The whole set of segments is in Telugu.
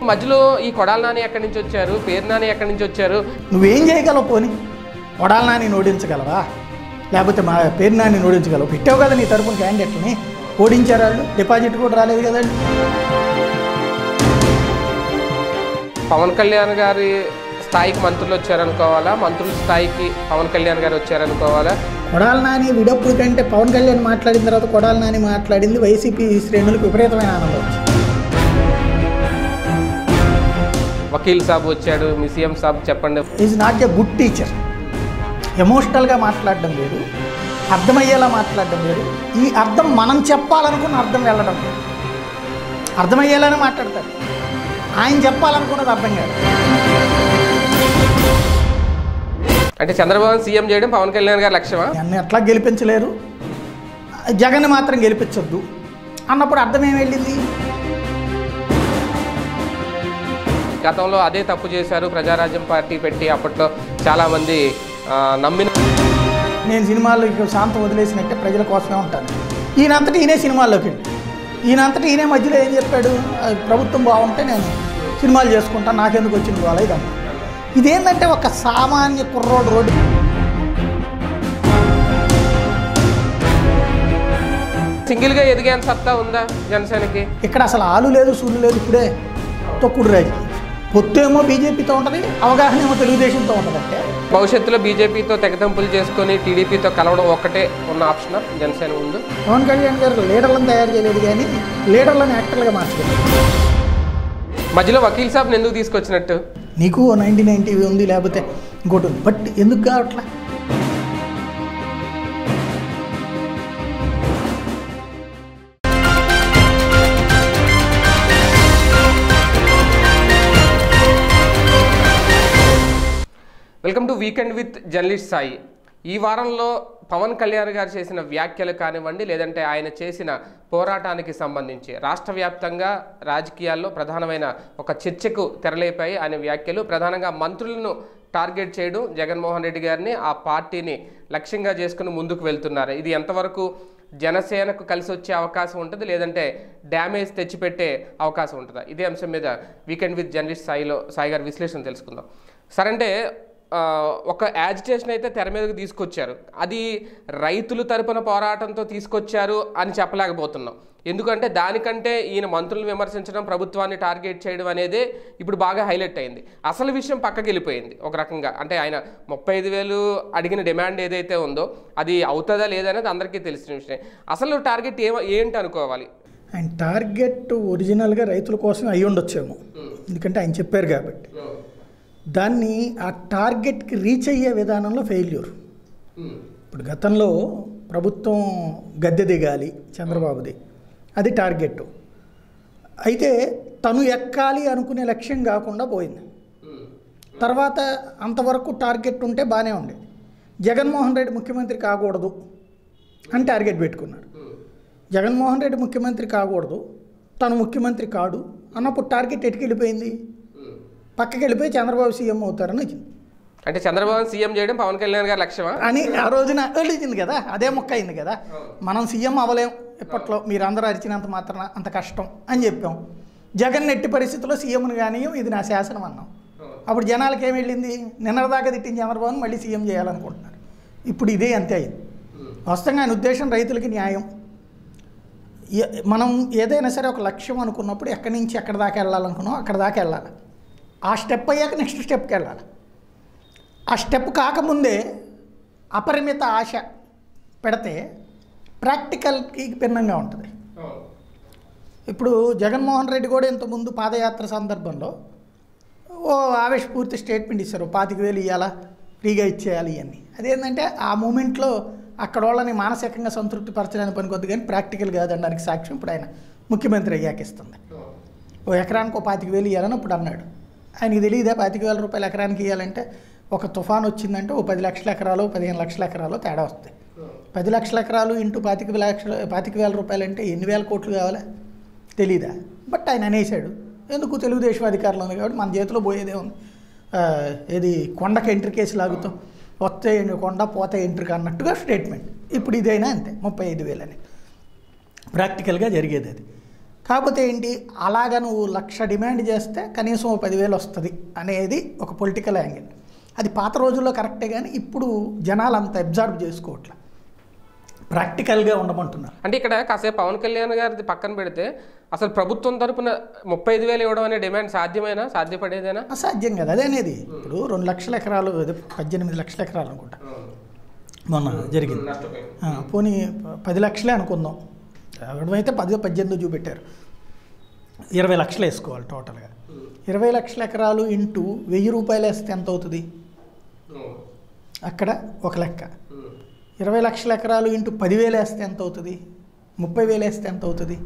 మధ్యలో ఈ కొడాల నాని ఎక్కడి నుంచి వచ్చారు పేరు నాని ఎక్కడి నుంచి వచ్చారు నువ్వేం చేయగలవు పోని కొడాల నాని ఓడించగలవా లేకపోతే మా పేరు నాని ఓడించగలవు పెట్టావు కదా నీ తరపున క్యాండిడేట్ని ఓడించారు వాళ్ళు డిపాజిట్ కూడా రాలేదు కదండి పవన్ కళ్యాణ్ గారి స్థాయికి మంత్రులు వచ్చారనుకోవాలా మంత్రుల స్థాయికి పవన్ కళ్యాణ్ గారు వచ్చారనుకోవాలా కొడాల నాని విడప్పుడు కంటే పవన్ కళ్యాణ్ మాట్లాడిన తర్వాత కొడాల నాని మాట్లాడింది వైసీపీ శ్రేణులకు విపరీతమైన ఆనందం వచ్చింది వకీల్ సాబ్ వచ్చాడు మీ సీఎం సాబ్ చెప్పండి is not a good teacher ఎమోషనల్గా మాట్లాడడం లేదు అర్థమయ్యేలా మాట్లాడడం లేదు ఈ అర్థం మనం చెప్పాలనుకున్న అర్థం వెళ్ళడం లేదు అర్థమయ్యేలానే మాట్లాడతారు ఆయన చెప్పాలనుకున్నది అర్థం కాదు అంటే చంద్రబాబు సీఎం చేయడం పవన్ కళ్యాణ్ గారి లక్ష్యమా నన్ను ఎట్లా గెలిపించలేరు జగన్ మాత్రం గెలిపించొద్దు అన్నప్పుడు అర్థం ఏం వెళ్ళింది గతంలో అదే తప్పు చేశారు ప్రజారాజ్యం పార్టీ పెట్టి అప్పట్లో చాలామంది ఆ, నమ్మిన నేను సినిమాల్లో ఇక శాంతం వదిలేసినట్టే ప్రజల కోసమే ఉంటాను ఈయనంతటి ఈయనే సినిమాల్లోకి వెళ్ళి ఈయనంతటి ఈయనే మధ్యలో ఏం చెప్పాడు ఆ, ప్రభుత్వం బాగుంటే నేను సినిమాలు చేసుకుంటాను నాకెందుకు వచ్చింది వాళ్ళ ఇదంతా ఇదేంటంటే ఒక సామాన్య కుర్రోడు రోడ్డు సింగిల్గా ఎదిగేంత సత్తా ఉందా జనసేనకి ఇక్కడ అసలు ఆలు లేదు సూర్యు లేదు ఇప్పుడే తొక్కుడు రాజకీయం పొత్తేమో బీజేపీతో ఉంటుంది అవగాహన ఏమో తెలుగుదేశంతో ఉంటుంది అంటే భవిష్యత్తులో బీజేపీతో తెగతంపులు చేసుకొని టీడీపీతో కలవడం ఒక్కటే ఉన్న ఆప్షన్ జనసేన ముందు పవన్ కళ్యాణ్ గారు లీడర్లను తయారు చేయలేదు కానీ లీడర్లను యాక్టర్లుగా మార్చలేదు మధ్యలో వకీల్ సాబ్ని ఎందుకు తీసుకొచ్చినట్టు నీకు నైన్టీ నైన్టీ ఉంది లేకపోతే ఇంకోటి ఉంది బట్ ఎందుకు కావట్లా welcome to weekend with journalist Sai ఈ వారంలో పవన్ కళ్యాణ్ గారు చేసిన వ్యాఖ్యలు కానివ్వండి లేదంటే ఆయన చేసిన పోరాటానికి సంబంధించి రాష్ట్ర వ్యాప్తంగా రాజకీయాల్లో ప్రధానమైన ఒక చర్చకు తెరలేపాయి ఆయన వ్యాఖ్యలు ప్రధానంగా మంత్రులను టార్గెట్ చేయడం జగన్మోహన్ రెడ్డి గారిని ఆ పార్టీని లక్ష్యంగా చేసుకుని ముందుకు వెళ్తున్నారు ఇది ఎంతవరకు జనసేనకు కలిసి వచ్చే అవకాశం ఉంటుంది లేదంటే డ్యామేజ్ తెచ్చిపెట్టే అవకాశం ఉంటుందా ఇదే అంశం మీద వీకెండ్ విత్ జర్నలిస్ట్ సాయిలో సాయి గారి విశ్లేషణ తెలుసుకుందాం సరే అంటే ఆ, ఒక యాజిటేషన్ అయితే తెర మీదకి తీసుకొచ్చారు అది రైతుల తరపున పోరాటంతో తీసుకొచ్చారు అని చెప్పలేకపోతున్నాం ఎందుకంటే దానికంటే ఈయన మంత్రులను విమర్శించడం ప్రభుత్వాన్ని టార్గెట్ చేయడం అనేది ఇప్పుడు బాగా హైలైట్ అయింది అసలు విషయం పక్కకి వెళ్ళిపోయింది ఒక రకంగా అంటే ఆయన ముప్పై ఐదు వేలు అడిగిన డిమాండ్ ఏదైతే ఉందో అది అవుతుందా లేదనేది అందరికీ తెలిసిన విషయం అసలు టార్గెట్ ఏ ఏంటి అనుకోవాలి ఆయన టార్గెట్ ఒరిజినల్గా రైతుల కోసం అయి ఉండొచ్చేమో ఎందుకంటే ఆయన చెప్పారు కాబట్టి దాన్ని ఆ టార్గెట్కి రీచ్ అయ్యే విధానంలో ఫెయిల్యూర్ ఇప్పుడు గతంలో ప్రభుత్వం గద్దె దిగాలి చంద్రబాబుది అది టార్గెట్ అయితే తను ఎక్కాలి అనుకునే లక్ష్యం కాకుండా పోయింది తర్వాత అంతవరకు టార్గెట్ ఉంటే బాగానే ఉండేది జగన్మోహన్ రెడ్డి ముఖ్యమంత్రి కాకూడదు అని టార్గెట్ పెట్టుకున్నాడు జగన్మోహన్ రెడ్డి ముఖ్యమంత్రి కాకూడదు తను ముఖ్యమంత్రి కాడు అన్నప్పుడు టార్గెట్ ఎటుకి వెళ్ళిపోయింది పక్కకి వెళ్ళిపోయి చంద్రబాబు సీఎం అవుతారని వచ్చింది అంటే చంద్రబాబు సీఎం చేయడం పవన్ కళ్యాణ్ గారి లక్ష్యమా అని ఆ రోజున వెళ్ళింది కదా అదే మొక్క అయింది కదా మనం సీఎం అవ్వలేం ఇప్పట్లో మీరందరూ అరిచినంత మాత్రాన అంత కష్టం అని చెప్పాం జగన్ ఎట్టి పరిస్థితుల్లో సీఎంను కానీ ఇది నా శాసనం అన్నాం అప్పుడు జనాలకి ఏం వెళ్ళింది నిన్నటిదాకా తిట్టిన చంద్రబాబుని మళ్ళీ సీఎం చేయాలనుకుంటున్నారు ఇప్పుడు ఇదే అంతే అయింది వాస్తవంగా ఆయన ఉద్దేశం రైతులకి న్యాయం ఏ- మనం ఏదైనా సరే ఒక లక్ష్యం అనుకున్నప్పుడు ఎక్కడి నుంచి ఎక్కడి దాకా వెళ్ళాలనుకున్నాం అక్కడ దాకా వెళ్ళాలి ఆ స్టెప్ అయ్యాక నెక్స్ట్ స్టెప్కి వెళ్ళాలి ఆ స్టెప్ కాకముందే అపరిమిత ఆశ పెడితే ప్రాక్టికల్కి భిన్నంగా ఉంటుంది ఇప్పుడు జగన్మోహన్ రెడ్డి కూడా ఇంతకుముందు పాదయాత్ర సందర్భంలో ఓ ఆవేశపూర్తి స్టేట్మెంట్ ఇస్తారు పాతిక వేలు ఇవ్వాలా ఫ్రీగా ఇచ్చేయాలి ఇవన్నీ అదేంటంటే ఆ మూమెంట్లో అక్కడ వాళ్ళని మానసికంగా సంతృప్తి పరచడానికి పనికొద్దు కానీ ప్రాక్టికల్ కాదనడానికి సాక్ష్యం ఇప్పుడు ఆయన ముఖ్యమంత్రి అయ్యాక ఇస్తుంది ఓ ఎకరానికి ఓ పాతిక వేలు ఇవ్వాలని ఇప్పుడు అన్నాడు ఆయనకి తెలియదా పాతిక వేల రూపాయలు ఎకరానికి ఇవ్వాలంటే ఒక తుఫాన్ వచ్చిందంటే ఓ పది లక్షల ఎకరాలు పదిహేను లక్షల ఎకరాలు తేడా వస్తాయి పది లక్షల ఎకరాలు ఇంటూ పాతిక లక్షల పాతిక వేల రూపాయలు అంటే ఎన్ని వేల కోట్లు కావాలా తెలీదా బట్ ఆయన అనేసాడు ఎందుకు తెలుగుదేశం అధికారంలో ఉంది కాబట్టి మన చేతిలో పోయేదే ఉంది ఆ, ఏది కొండకి ఎంట్రీ కేసు లాగుతాం వస్తే కొండ పోతే ఎంట్రీ అన్నట్టుగా స్టేట్మెంట్ ఇప్పుడు ఇదైనా అంతే ముప్పై ఐదు వేలని ప్రాక్టికల్గా జరిగేది అది కాకపోతే ఏంటి అలాగ నువ్వు లక్ష డిమాండ్ చేస్తే కనీసం ఓ పదివేలు వస్తుంది అనేది ఒక పొలిటికల్ యాంగిల్ అది పాత రోజుల్లో కరెక్టే కానీ ఇప్పుడు జనాలు అంత అబ్జర్వ్ చేసుకోవట్లే ప్రాక్టికల్గా ఉండమంటున్నారు అంటే ఇక్కడ కాసేపు పవన్ కళ్యాణ్ గారిది పక్కన పెడితే అసలు ప్రభుత్వం తరపున ముప్పై ఐదు వేలు ఇవ్వడం అనే డిమాండ్ సాధ్యమేనా సాధ్యపడేదేనా అసాధ్యం కదా అదే అనేది ఇప్పుడు రెండు లక్షల ఎకరాలు అదే పద్దెనిమిది లక్షల ఎకరాలు అనుకుంటా మొన్న జరిగింది ఆ, పోనీ ప- పది లక్షలే అనుకుందాం అయితే పది పద్దెనిమిది చూపెట్టారు ఇరవై లక్షలు వేసుకోవాలి టోటల్గా ఇరవై లక్షల ఎకరాలు ఇంటూ వెయ్యి రూపాయలు వేస్తే ఎంత అవుతుంది అక్కడ ఒక లెక్క ఇరవై లక్షల ఎకరాలు ఇంటూ పదివేలు వేస్తే ఎంత అవుతుంది ముప్పై వేలు వేస్తే ఎంత అవుతుంది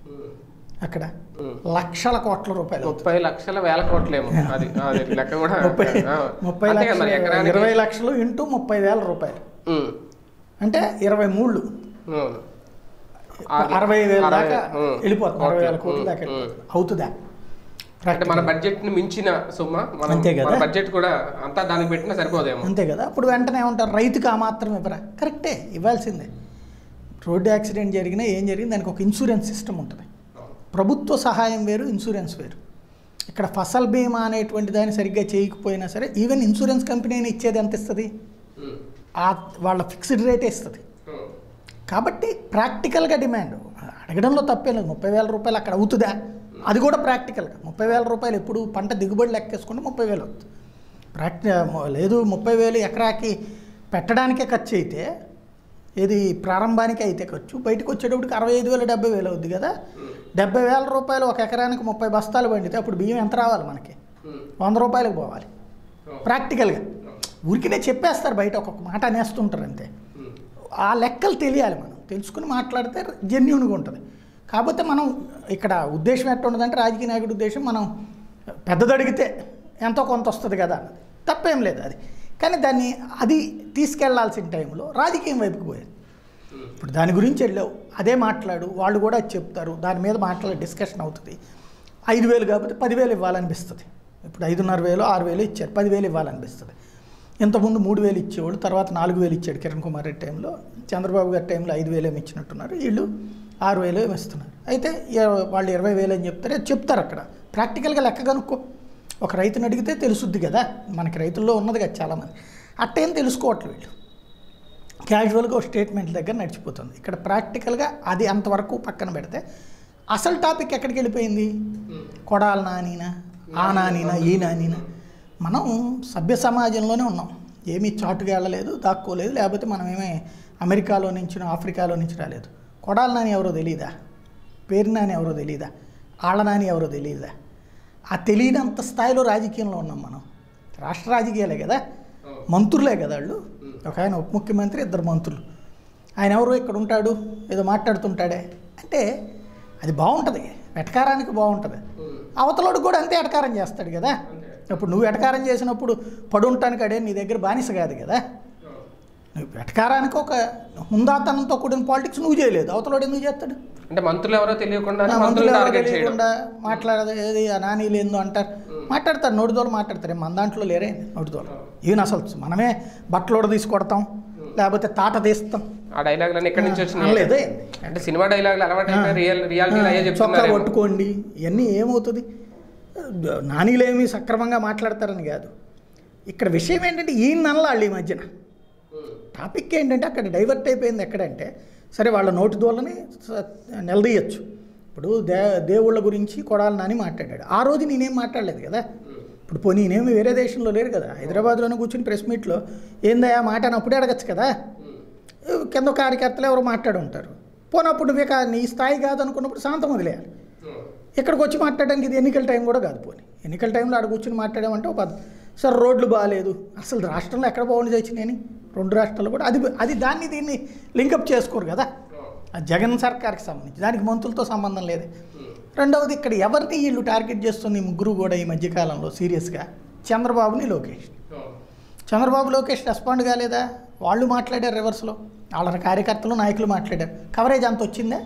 అక్కడ లక్షల కోట్ల రూపాయలు అవుతుంది ముప్పై లక్షల వేల కోట్లేమో అది అది లెక్క కూడా ముప్పై ఆ. ముప్పై అంతే కదా మరి లక్షలు ఎకరానికి ఇరవై లక్షలు ఇంటూ ముప్పై వేల రూపాయలు ఉమ్. అంటే ఇరవై మూడు అవును. అది- అరవై వేల అరవై- దాకా ఉమ్. వెళ్ళిపోతుంది అరవై వేల ఓకే. కోట్ల ఉమ్, దాకా ఉమ్. వెళ్ళిపోతుంది. అవుతుందా అంటే మన బడ్జెట్ ని మించిన సుమ్మ మనం అంతే కదా. మన బడ్జెట్ కూడా అంతా దానికి పెట్టినా సరిపోదేమో అంతే కదా అప్పుడు వెంటనే ఏమంటారు రైతుకి ఆ మాత్రం ఇవ్వరా కరెక్టే ఇవ్వాల్సిందే రోడ్డు యాక్సిడెంట్ జరిగినా ఏం జరిగింది దానికి ఒక ఇన్సూరెన్స్ సిస్టమ్ ఉంటుంది ప్రభుత్వ సహాయం వేరు ఇన్సూరెన్స్ వేరు ఇక్కడ ఫసల్ బీమా అనేటువంటి దాన్ని సరిగ్గా చేయకపోయినా సరే ఈవెన్ ఇన్సూరెన్స్ కంపెనీని ఇచ్చేది ఎంత ఇస్తుంది ఉమ్. ఆ వాళ్ళ ఫిక్స్డ్ రేటే ఇస్తుంది ఉమ్. కాబట్టి ప్రాక్టికల్గా డిమాండ్ అడగడంలో తప్పే లేదు ముప్పై వేల రూపాయలు అక్కడ అవుతుందా అది కూడా ప్రాక్టికల్గా ముప్పై వేల రూపాయలు ఎప్పుడు పంట దిగుబడి లెక్కేసుకుంటే ముప్పై వేలు అవుతుంది ప్రాక్టి లేదు ముప్పై వేలు ఎకరాకి పెట్టడానికే ఖర్చు అయితే ఇది ప్రారంభానికి అయితే ఖర్చు బయటకు వచ్చేటప్పటికి అరవై ఐదు వేలు డెబ్బై వేలు అవుద్ది కదా డెబ్బై వేల రూపాయలు ఒక ఎకరానికి ముప్పై బస్తాలు పండితే అప్పుడు బియ్యం ఎంత రావాలి మనకి ఉమ్. వంద రూపాయలకు పోవాలి ప్రాక్టికల్గా ఊరికినే చెప్పేస్తారు బయట ఒక్కొక్క మాట అనేస్తుంటారు అంతే ఉమ్. ఆ లెక్కలు తెలియాలి మనం తెలుసుకుని మాట్లాడితే జెన్యున్గా ఉంటుంది కాకపోతే మనం ఇక్కడ ఉద్దేశం ఎట్లా ఉండదంటే రాజకీయ నాయకుడి ఉద్దేశం మనం పెద్దది అడిగితే ఎంతో కొంత వస్తుంది కదా అన్నది తప్పేం లేదు అది కానీ దాన్ని అది తీసుకెళ్లాల్సిన టైంలో రాజకీయం వైపుకి పోయేది ఉమ్. ఇప్పుడు దాని గురించి వెళ్ళావు అదే మాట్లాడు వాళ్ళు కూడా అది చెప్తారు దాని మీద మాట్లాడే డిస్కషన్ అవుతుంది ఐదు వేలు కాకపోతే పదివేలు ఇవ్వాలనిపిస్తుంది ఇప్పుడు ఐదున్నర వేలు ఆరు వేలు ఇచ్చారు పదివేలు ఇవ్వాలనిపిస్తుంది ఇంతకుముందు మూడు వేలు ఇచ్చేవాళ్ళు తర్వాత నాలుగు వేలు ఇచ్చాడు కిరణ్ కుమార్ రెడ్డి టైంలో చంద్రబాబు గారి టైంలో ఐదు వేలు ఏమి ఇచ్చినట్టున్నారు వీళ్ళు ఆరు వేలు ఏమి ఇస్తున్నారు అయితే ఇర- వాళ్ళు ఇరవై వేలు అని చెప్తారు అది చెప్తారు అక్కడ ప్రాక్టికల్గా లెక్క కనుక్కో ఒక రైతుని అడిగితే తెలుసుద్ది కదా మనకి రైతుల్లో ఉన్నది కదా చాలామంది అట్టేం తెలుసుకోవట్లేదు వీళ్ళు క్యాజువల్గా ఒక స్టేట్మెంట్ దగ్గర నడిచిపోతుంది ఇక్కడ ప్రాక్టికల్గా అది అంతవరకు పక్కన పెడితే అసలు టాపిక్ ఎక్కడికి వెళ్ళిపోయింది కొడాల నానినా ఆ నానినా ఈ నానినా మనం సభ్య సమాజంలోనే ఉన్నాం ఏమీ చాటుగా వెళ్ళలేదు దాక్కోలేదు లేకపోతే మనం ఏమీ అమెరికాలో నుంచి ఆఫ్రికాలో నుంచి రాలేదు కొడాల నాని ఎవరో తెలియదా పేరు నాని ఎవరో తెలియదా ఆళ్ళ నాని ఎవరో తెలియదా ఆ తెలియనంత స్థాయిలో రాజకీయంలో ఉన్నాం మనం రాష్ట్ర రాజకీయాలే కదా మంత్రులే కదా వాళ్ళు ఒక ఆయన ఉప ముఖ్యమంత్రి ఇద్దరు మంత్రులు ఆయన ఎవరు ఇక్కడ ఉంటాడు ఏదో మాట్లాడుతుంటాడే అంటే అది బాగుంటుంది వెటకారానికి బాగుంటుంది అవతలోడు కూడా అంతే ఎటకారం చేస్తాడు కదా ఇప్పుడు నువ్వు ఎటకారం చేసినప్పుడు పడుంటానికి అడే నీ దగ్గర బానిస కాదు కదా నువ్వు వెటకారానికి ఒక హుందాతనంతో కూడిన పాలిటిక్స్ నువ్వు చేయలేదు అవతలోడు ఎందుకు చేస్తాడు అంటే మంత్రులు ఎవరో తెలియకుండా ఆ మంత్రులు మంత్రులు ఎవరో టార్గెట్ చేయడం తెలియకుండా మాట్లాడేది ఆ నాని లేదో అంటారు మాట్లాడతారు నోటిదోలు మాట్లాడతారు మన దాంట్లో లేరే నోటిదోలు ఈవెన్ అసలు మనమే బట్టలోడ తీసి కొడతాం లేకపోతే తాట తీస్తాం ఆ డైలాగులన్నీ ఎక్కడి నుంచి వచ్చినాయి అనలేదే అంటే సినిమా డైలాగులు అలవాటు అయిపోయి రియల్ రియాలిటీలో అయ్యే చొక్కా చెప్తున్నారు పట్టుకోండి ఇవన్నీ ఏమవుతుంది నానీలేమి సక్రమంగా మాట్లాడతారని కాదు ఇక్కడ విషయం ఏంటంటే ఈయన నల్లాళ్ళు ఈ మధ్యన టాపిక్ ఏంటంటే అక్కడ డైవర్ట్ అయిపోయింది ఎక్కడంటే సరే వాళ్ళ నోటి దోళ్ళని స- నిలదీయచ్చు ఇప్పుడు దే దేవుళ్ళ గురించి కొడాలి నాని మాట్లాడాడు ఆ రోజు నేనేం మాట్లాడలేదు కదా ఇప్పుడు పోనీ నేనేమి వేరే దేశంలో లేరు కదా హైదరాబాద్లోనే కూర్చుని ప్రెస్ మీట్లో ఏందయ్యా మాట అని అప్పుడే అడగచ్చు కదా కింద కార్యకర్తలు ఎవరు మాట్లాడి ఉంటారు పోనప్పుడు నువ్వే కా నీ స్థాయి కాదు అనుకున్నప్పుడు శాంతం వదిలేయాలి ఇక్కడికి వచ్చి మాట్లాడడానికి ఇది ఎన్నికల టైం కూడా కాదు పోనీ ఎన్నికల టైంలో ఆడ కూర్చొని మాట్లాడామంటే ఒక పద్ధ- సార్ రోడ్లు బాగాలేదు అసలు రాష్ట్రంలో ఎక్కడ బాగుండి తెచ్చినాయని రెండు రాష్ట్రాలు కూడా అది అది దాన్ని దీన్ని లింకప్ చేసుకోరు కదా అది జగన్ సర్కార్కి సంబంధించి దానికి మంత్రులతో సంబంధం లేదు రెండవది ఇక్కడ ఎవరిని వీళ్ళు టార్గెట్ చేస్తుంది ఈ ముగ్గురు కూడా ఈ మధ్యకాలంలో సీరియస్గా చంద్రబాబుని లోకేష్ చంద్రబాబు లోకేష్ రెస్పాండ్ కాలేదా వాళ్ళు మాట్లాడారు రివర్స్లో వాళ్ళ కార్యకర్తలు నాయకులు మాట్లాడారు కవరేజ్ అంత వచ్చిందా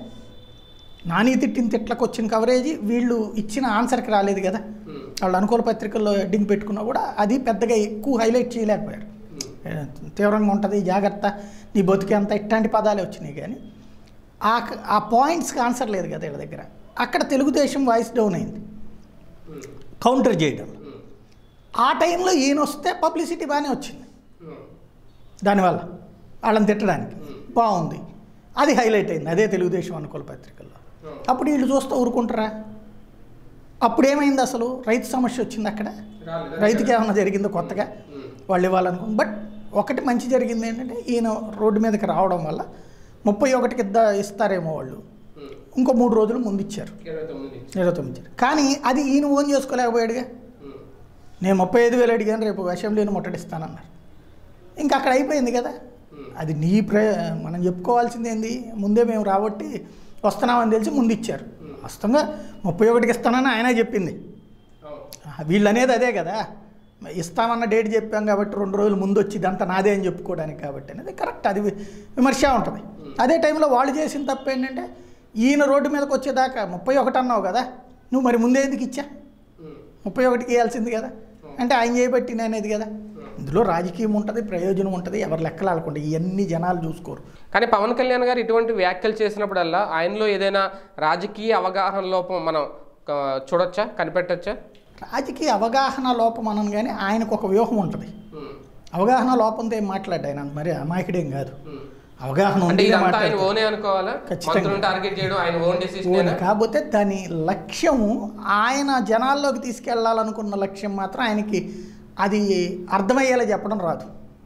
నాని తిట్టిన తిట్లకు వచ్చిన కవరేజ్ వీళ్ళు ఇచ్చిన ఆన్సర్కి రాలేదు కదా వాళ్ళు అనుకూల పత్రికల్లో హెడ్డింగ్ పెట్టుకున్నా కూడా అది పెద్దగా ఎక్కువ హైలైట్ చేయలేకపోయారు ఏ, తీవ్రంగా ఉంటుంది జాగ్రత్త నీ బతికి అంత ఇట్లాంటి పదాలే వచ్చినాయి కానీ ఆ ఆ పాయింట్స్కి ఆన్సర్ లేదు కదా వీళ్ళ దగ్గర అక్కడ తెలుగుదేశం వాయిస్ డౌన్ అయింది కౌంటర్ చేయడం ఆ టైంలో ఈయన వస్తే పబ్లిసిటీ బాగానే వచ్చింది దానివల్ల వాళ్ళని తిట్టడానికి బాగుంది అది హైలైట్ అయింది అదే తెలుగుదేశం అనుకూల పత్రికల్లో అప్పుడు వీళ్ళు చూస్తూ ఊరుకుంటారా అప్పుడు ఏమైంది అసలు రైతు సమస్య వచ్చింది అక్కడ రైతుకి ఏమైనా జరిగిందో కొత్తగా వాళ్ళు ఇవ్వాలనుకో బట్ ఒకటి మంచి జరిగింది ఏంటంటే ఈయన రోడ్డు మీదకి రావడం వల్ల ముప్పై ఒకటికి ఇద్ద ఇస్తారేమో వాళ్ళు ఇంకో మూడు రోజులు ముందు ఇచ్చారు ఇరవై తొమ్మిది ఇరవై తొమ్మిది ఇచ్చారు కానీ అది ఈయన ఓన్ చేసుకోలేకపోయాడుగా నేను ముప్పై ఐదు వేలు అడిగాను రేపు అసెంబ్లీని ముట్టడిస్తానన్నారు ఇంకా అక్కడ అయిపోయింది కదా అది నీ ప్ర మనం చెప్పుకోవాల్సింది ఏంది ముందే మేము రాబట్టి వస్తున్నామని తెలిసి ముందు ఇచ్చారు వాస్తవంగా ముప్పై ఒకటికి ఇస్తానని ఆయన చెప్పింది ఆ, వీళ్ళు అనేది అదే కదా ఇస్తామన్న డేట్ చెప్పాం కాబట్టి రెండు రోజులు ముందు వచ్చి ఇదంతా నాదే అని చెప్పుకోవడానికి కాబట్టి అనేది కరెక్ట్ అది వి- విమర్శ ఉంటుంది అదే టైంలో వాళ్ళు చేసిన తప్పు ఏంటంటే ఈయన రోడ్డు మీదకి వచ్చేదాకా ముప్పై ఒకటి అన్నావు కదా నువ్వు మరి ముందే ఎందుకు ఇచ్చా ముప్పై ఒకటికి ఇవ్వాల్సింది కదా అంటే ఆయన చేయబట్టి అనేది కదా ఇందులో రాజకీయం ఉంటుంది ప్రయోజనం ఉంటుంది ఎవరు లెక్కలు ఆడకుండా ఇవన్నీ జనాలు చూసుకోరు కానీ పవన్ కళ్యాణ్ గారు ఇటువంటి వ్యాఖ్యలు చేసినప్పుడల్లా ఆయనలో ఏదైనా రాజకీయ అవగాహన లోపం మనం ఆ, చూడొచ్చా కనిపెట్టొచ్చా రాజకీయ అవగాహన లోపం అనను కానీ ఆయనకు ఒక వ్యూహం ఉంటుంది అవగాహన లోపంతో ఏం మాట్లాడ్డా ఆయన మరి అమాయకుడేం కాదు అవగాహన అంటే ఉంది ఇదంతా ఆయన మాట్లాడతాడు. ఓనే అనుకోవాలా ఖచ్చితంగా. మంత్రులను టార్గెట్ చేయడం ఆయన ఓన్ ఓన్ డెసిషన్ కాకపోతే దాని లక్ష్యము ఆయన జనాల్లోకి తీసుకెళ్లాలనుకున్న లక్ష్యం మాత్రం ఆయనకి అది అర్థమయ్యేలా చెప్పడం రాదు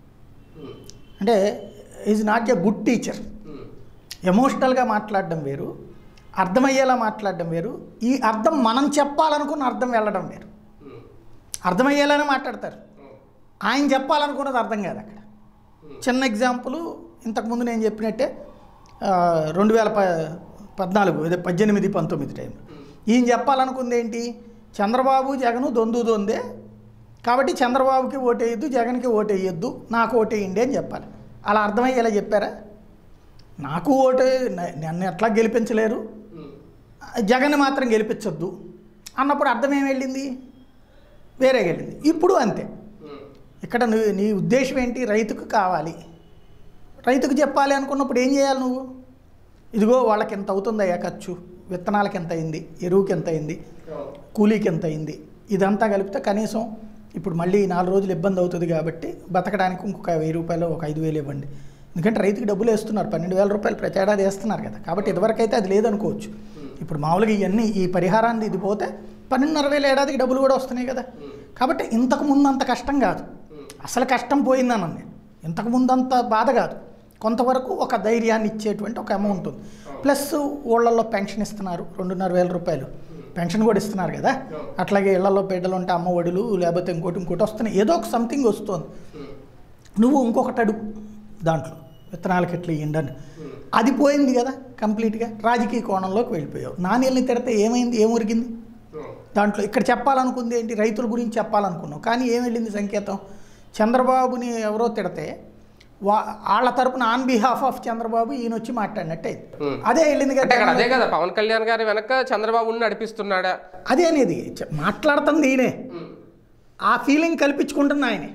అంటే is not a good teacher ఎమోషనల్గా మాట్లాడడం వేరు అర్థమయ్యేలా మాట్లాడడం వేరు ఈ అర్థం మనం చెప్పాలనుకున్న అర్థం వెళ్ళడం వేరు అర్థమయ్యేలానే మాట్లాడతారు ఆయన చెప్పాలనుకున్నది అర్థం కాదు అక్కడ చిన్న ఎగ్జాంపుల్ ఇంతకుముందు నేను చెప్పినట్టే ఆ, రెండు వేల ప పద్నాలుగు అదే పద్దెనిమిది పంతొమ్మిది టైం ఈయన చెప్పాలనుకుంది ఏంటి చంద్రబాబు జగను దొందు దొందే కాబట్టి చంద్రబాబుకి ఓటేయద్దు జగన్కి ఓటేయద్దు నాకు ఓటేయండి అని చెప్పాలి అలా అర్థమయ్యేలా చెప్పారా నాకు ఓటు న- నన్ను ఎట్లా గెలిపించలేరు జగన్ మాత్రం గెలిపించొద్దు అన్నప్పుడు అర్థం ఏం వెళ్ళింది వేరే వెళ్ళింది ఇప్పుడు అంతే ఇక్కడ నువ్వు నీ ఉద్దేశం ఏంటి రైతుకు కావాలి రైతుకు చెప్పాలి అనుకున్నప్పుడు ఏం చేయాలి నువ్వు ఇదిగో వాళ్ళకి ఎంత అవుతుందయ్యా ఖర్చు విత్తనాలకి ఎంత అయింది ఎరువుకి ఎంత అయింది కూలీకి ఎంత అయింది ఇదంతా కలిపితే కనీసం ఇప్పుడు మళ్ళీ నాలుగు రోజులు ఇబ్బంది అవుతుంది కాబట్టి బతకడానికి ఇంకొక వెయ్యి రూపాయలు ఒక ఐదు వేలు ఇవ్వండి ఎందుకంటే రైతుకి డబ్బులు వేస్తున్నారు పన్నెండు వేల రూపాయలు ప్రతి ఏడాది వేస్తున్నారు కదా కాబట్టి ఇదివరకైతే అది లేదనుకోవచ్చు ఇప్పుడు మామూలుగా ఇవన్నీ ఈ పరిహారాన్ని ఇది పోతే పన్నెండున్నర వేల ఏడాదికి డబ్బులు కూడా వస్తున్నాయి కదా కాబట్టి ఇంతకు ముందు అంత కష్టం కాదు అసలు కష్టం పోయిందన్న నేను ఇంతకు ముందు అంత బాధ కాదు కొంతవరకు ఒక ధైర్యాన్ని ఇచ్చేటువంటి ఒక అమౌంట్ ఉంది ప్లస్ ఊళ్ళల్లో పెన్షన్ ఇస్తున్నారు రెండున్నర వేల రూపాయలు పెన్షన్ కూడా ఇస్తున్నారు కదా అట్లాగే ఇళ్లలో బిడ్డలు ఉంటే అమ్మ ఒడులు లేకపోతే ఇంకోటి ఇంకోటి వస్తున్నాయి ఏదో ఒక సంథింగ్ వస్తుంది నువ్వు ఇంకొకటి అడుగు దాంట్లో విత్తనాలకి ఎట్లా ఇయ్యండి అని అది పోయింది కదా కంప్లీట్గా రాజకీయ కోణంలోకి వెళ్ళిపోయావు నాణ్యల్ని తిడితే ఏమైంది ఏం ఉరిగింది దాంట్లో ఇక్కడ చెప్పాలనుకుంది ఏంటి రైతుల గురించి చెప్పాలనుకున్నావు కానీ ఏం వెళ్ళింది సంకేతం చంద్రబాబుని ఎవరో తిడితే వా వాళ్ళ తరపున ఆన్ బిహాఫ్ ఆఫ్ చంద్రబాబు ఈయన వచ్చి మాట్లాడినట్టే Hmm. అదే వెళ్ళింది అంటే అక్కడ కదా అదే కదా పవన్ కళ్యాణ్ గారి వెనక చంద్రబాబుని నడిపిస్తున్నాడా అదే అనేది చ- మాట్లాడుతుంది ఈయనే ఆ ఫీలింగ్ కల్పించుకుంటుంది ఆయనే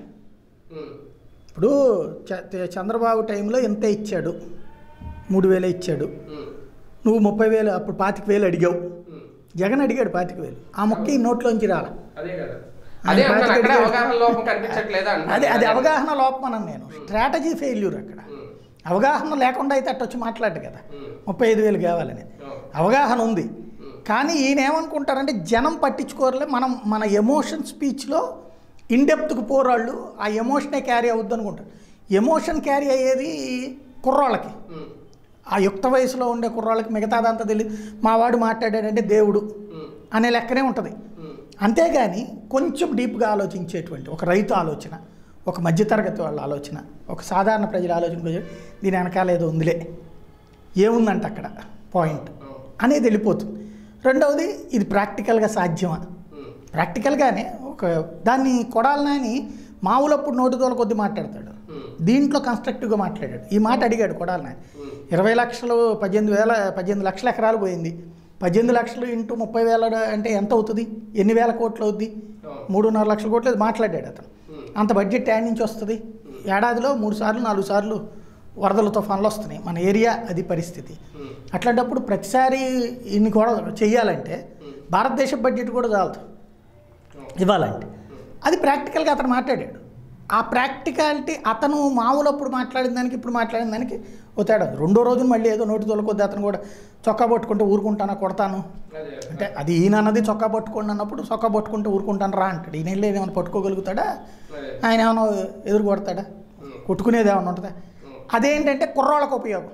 ఇప్పుడు చ- తే- చంద్రబాబు టైంలో ఎంత ఇచ్చాడు మూడు వేలే ఇచ్చాడు నువ్వు ముప్పై వేలు అప్పుడు పాతిక వేలు అడిగావు జగన్ అడిగాడు పాతిక వేలు ఆ మొక్క ఈ నోట్లోంచి రాల అదే కదా ఆయన అదే అంటున్నాను, పాతిక అక్కడే అడిగాడు. అవగాహన లోపం కనిపించట్లేదా అంటున్నాను. అదే అది అవగాహన లోపం అన్నాను నేను స్ట్రాటజీ ఫెయిల్యూర్ అక్కడ అవగాహన లేకుండా అయితే అట్ట వచ్చి మాట్లాడు కదా ముప్పై ఐదు వేలు కావాలని అవగాహన ఉంది కానీ ఈయన ఏమనుకుంటారంటే జనం పట్టించుకోరలే మనం మన ఎమోషన్ స్పీచ్లో ఇన్డెప్త్కి పోరాళ్ళు ఆ ఎమోషనే క్యారీ అవుద్ది అనుకుంటారు ఎమోషన్ క్యారీ అయ్యేది కుర్రాళ్ళకి ఆ యుక్త వయసులో ఉండే కుర్రాళ్ళకి మిగతాదంతా తెలియదు మా వాడు మాట్లాడాడంటే దేవుడు అనే లెక్కనే ఉంటుంది అంతేగాని కొంచెం డీప్గా ఆలోచించేటువంటి ఒక రైతు ఆలోచన ఒక మధ్యతరగతి వాళ్ళ ఆలోచన ఒక సాధారణ ప్రజల ఆలోచన కొంచెం దీని వెనకాల ఏదో ఉందిలే ఏముందంట అక్కడ పాయింట్ అనేది వెళ్ళిపోతుంది రెండవది ఇది ప్రాక్టికల్గా సాధ్యమా ప్రాక్టికల్గానే ఒక దాన్ని కొడాలని మామూలప్పుడు నోటితోల కొద్ది మాట్లాడతాడు దీంట్లో కన్స్ట్రక్టివ్గా మాట్లాడాడు ఈ మాట అడిగాడు కొడాలని ఇరవై లక్షలు పద్దెనిమిది వేల పద్దెనిమిది లక్షల ఎకరాలు పోయింది పద్దెనిమిది లక్షలు ఇంటూ ముప్పై వేల అంటే ఎంత అవుతుంది ఎన్ని వేల కోట్లు అవుద్ది మూడున్నర లక్షల కోట్లు అది మాట్లాడాడు అతను అంత బడ్జెట్ యాడ్ నుంచి వస్తుంది ఏడాదిలో మూడు సార్లు నాలుగు సార్లు వరదల తుఫాన్లు వస్తున్నాయి మన ఏరియా అది పరిస్థితి అట్లాంటప్పుడు ప్రతిసారి ఇన్ని కూడా చెయ్యాలంటే భారతదేశ బడ్జెట్ కూడా చాలదు ఇవ్వాలంటే అది ప్రాక్టికల్గా అతను మాట్లాడాడు ఆ ప్రాక్టికాలిటీ అతను మామూలు అప్పుడు మాట్లాడిన దానికి ఇప్పుడు మాట్లాడిన దానికి ఓ తేడా ఉంది. రెండో రోజు మళ్ళీ ఏదో నోటి తొలకొద్ది అతను కూడా చొక్కా పట్టుకుంటే ఊరుకుంటానా కొడతాను అంటే అది ఈయన అన్నది చొక్కా పట్టుకోండి అన్నప్పుడు చొక్కా పట్టుకుంటే ఊరుకుంటాను రా అంటాడు ఈయన వెళ్ళి ఏమైనా పట్టుకోగలుగుతాడా ఆయన ఏమైనా ఎదురు కొడతాడా కొట్టుకునేది ఏమైనా ఉంటుందా అదేంటంటే కుర్రోళ్ళకు ఉపయోగం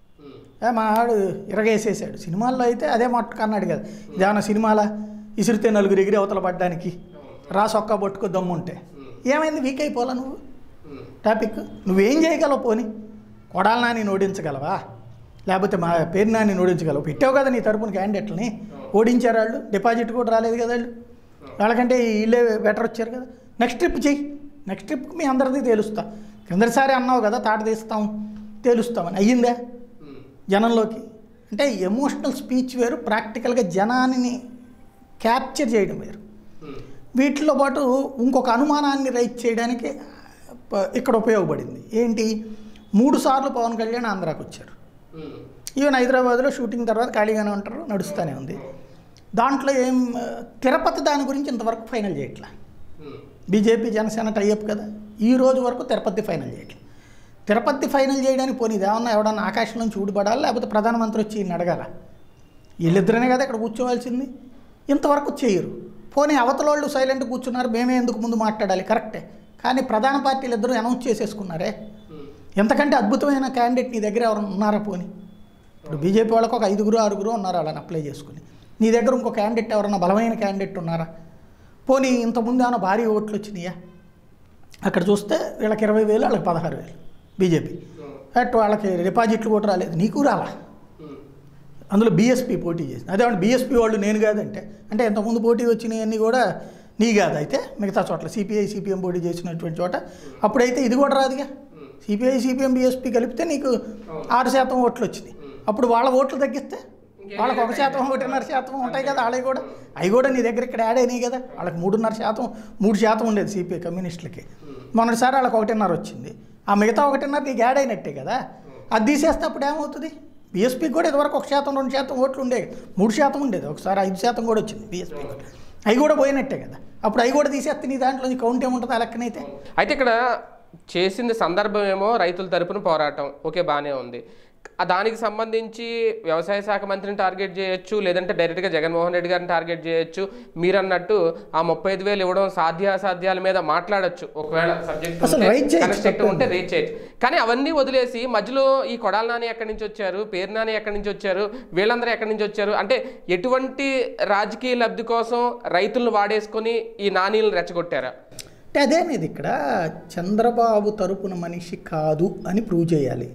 ఏ మా ఆడు ఇరగేసేసాడు సినిమాల్లో అయితే అదే మట్టుకు అన్నాడు కదా ఇదేమన్నా సినిమాలా ఇసిరితే నలుగురు ఎగిరి అవతల పడ్డానికి రా సొక్కా పట్టుకో దమ్ముంటే ఏమైంది వీక్ అయిపోలా నువ్వు టాపిక్ నువ్వేం చేయగలవు పోని కొడాలి నాని ఓడించగలవా లేకపోతే మా పేరు నాని ఓడించగలవు పెట్టావు కదా నీ తరపున క్యాండిడేట్లని ఓడించారు వాళ్ళు డిపాజిట్ కూడా రాలేదు కదా వాళ్ళు వాళ్ళకంటే వీళ్ళే బెటర్ వచ్చారు కదా నెక్స్ట్ ట్రిప్ చెయ్యి నెక్స్ట్ ట్రిప్కి మీ అందరిది తేలుస్తా కిందసారి అన్నావు కదా తాట తీస్తాం తేలుస్తామని అయ్యిందా జనంలోకి అంటే ఎమోషనల్ స్పీచ్ వేరు ప్రాక్టికల్గా జనాన్ని క్యాప్చర్ చేయడం వేరు వీటిలో పాటు ఇంకొక అనుమానాన్ని రైట్ చేయడానికి ప- ఇక్కడ ఉపయోగపడింది ఏంటి మూడు సార్లు పవన్ కళ్యాణ్ ఆంధ్రాకి వచ్చారు ఈవెన్ హైదరాబాద్లో షూటింగ్ తర్వాత ఖాళీగానే ఉంటారు నడుస్తూనే ఉంది దాంట్లో ఏం ఆ, తిరుపతి దాని గురించి ఇంతవరకు ఫైనల్ చేయట్లా బీజేపీ జనసేన టైఅప్ కదా ఈ రోజు వరకు తిరుపతి ఫైనల్ చేయట్లేదు తిరుపతి ఫైనల్ చేయడానికి పోనీ ఏమన్నా ఎవడన్నా ఆకాశం నుంచి ఊడిపడాలి లేకపోతే ప్రధానమంత్రి వచ్చి ఈయన్ని అడగాల వీళ్ళిద్దరనే కదా ఇక్కడ కూర్చోవాల్సింది ఇంతవరకు చేయరు పోనీ అవతల వాళ్ళు సైలెంట్ కూర్చున్నారు మేమే ఎందుకు ముందు మాట్లాడాలి కరెక్టే కానీ ప్రధాన పార్టీలు ఇద్దరు అనౌన్స్ చేసేసుకున్నారే ఎంతకంటే అద్భుతమైన క్యాండిడేట్ నీ దగ్గర ఎవరు ఉన్నారా పోనీ ఇప్పుడు బీజేపీ వాళ్ళకి ఒక ఐదుగురు ఆరుగురు ఉన్నారు వాళ్ళని అప్లై చేసుకుని నీ దగ్గర ఇంకో క్యాండిడేట్ ఎవరన్నా బలమైన క్యాండిడేట్ ఉన్నారా పోనీ ఇంతకుముందు ఏమైనా భారీ ఓట్లు వచ్చినాయా అక్కడ చూస్తే వీళ్ళకి ఇరవై వేలు వాళ్ళకి పదహారు వేలు బీజేపీ అట్ వాళ్ళకి డిపాజిట్లు కూడా రాలేదు నీకు రాలా అందులో బీఎస్పీ పోటీ చేసింది అదే అంటే బీఎస్పీ వాళ్ళు నేను కాదంటే అంటే ఇంతకుముందు పోటీ వచ్చినాయన్నీ కూడా నీ కాదు అయితే మిగతా చోట్ల సిపిఐ సిపిఎం పోటీ చేసినటువంటి చోట అప్పుడైతే ఇది కూడా రాదుగా సిపిఐ సిపిఎం బీఎస్పీ కలిపితే నీకు ఆరు శాతం ఓట్లు వచ్చింది అప్పుడు వాళ్ళ ఓట్లు తగ్గిస్తే వాళ్ళకి ఒక శాతం ఒకటిన్నర శాతం ఉంటాయి కదా వాళ్ళవి కూడా అవి కూడా నీ దగ్గర ఇక్కడ యాడ్ అయినాయి కదా వాళ్ళకి మూడున్నర శాతం మూడు శాతం ఉండేది సిపిఐ కమ్యూనిస్టులకి మొన్నటిసారి వాళ్ళకి ఒకటిన్నర వచ్చింది ఆ మిగతా ఒకటిన్నర నీకు యాడ్ అయినట్టే కదా అది తీసేస్తే అప్పుడు ఏమవుతుంది బీఎస్పీకి కూడా ఇదివరకు ఒక శాతం రెండు శాతం ఓట్లు ఉండేవి మూడు శాతం ఉండేది ఒకసారి ఐదు శాతం కూడా వచ్చింది బీఎస్పీ అవి కూడా పోయినట్టే కదా అప్పుడు అవి కూడా తీసేస్తే నీ దాంట్లో నీ కౌంట్ ఏముంటుంది ఆ లెక్కనైతే అయితే ఇక్కడ చేసింది సందర్భం ఏమో రైతుల తరపున పోరాటం ఓకే బాగానే ఉంది ఆ దానికి సంబంధించి వ్యవసాయ శాఖ మంత్రిని టార్గెట్ చేయొచ్చు లేదంటే డైరెక్ట్గా జగన్మోహన్ రెడ్డి గారిని టార్గెట్ చేయొచ్చు మీరు అన్నట్టు ఆ ముప్పై ఐదు వేలు ఇవ్వడం సాధ్యాసాధ్యాల మీద మాట్లాడొచ్చు ఒకవేళ సబ్జెక్ట్ అసలు రైట్ చేయొచ్చు, కనెక్ట్ తప్పేం ఉంటే రీచ్ చేయొచ్చు కానీ అవన్నీ వదిలేసి మధ్యలో ఈ కొడాల నాని ఎక్కడి నుంచి వచ్చారు పేరు నాని ఎక్కడి నుంచి వచ్చారు వీళ్ళందరూ ఎక్కడి నుంచి వచ్చారు అంటే ఎటువంటి రాజకీయ లబ్ధి కోసం రైతులను వాడేసుకొని ఈ నానీలను రెచ్చగొట్టారా అంటే అదేనేది ఇక్కడ చంద్రబాబు తరపున మనిషి కాదు అని ప్రూవ్ చేయాలి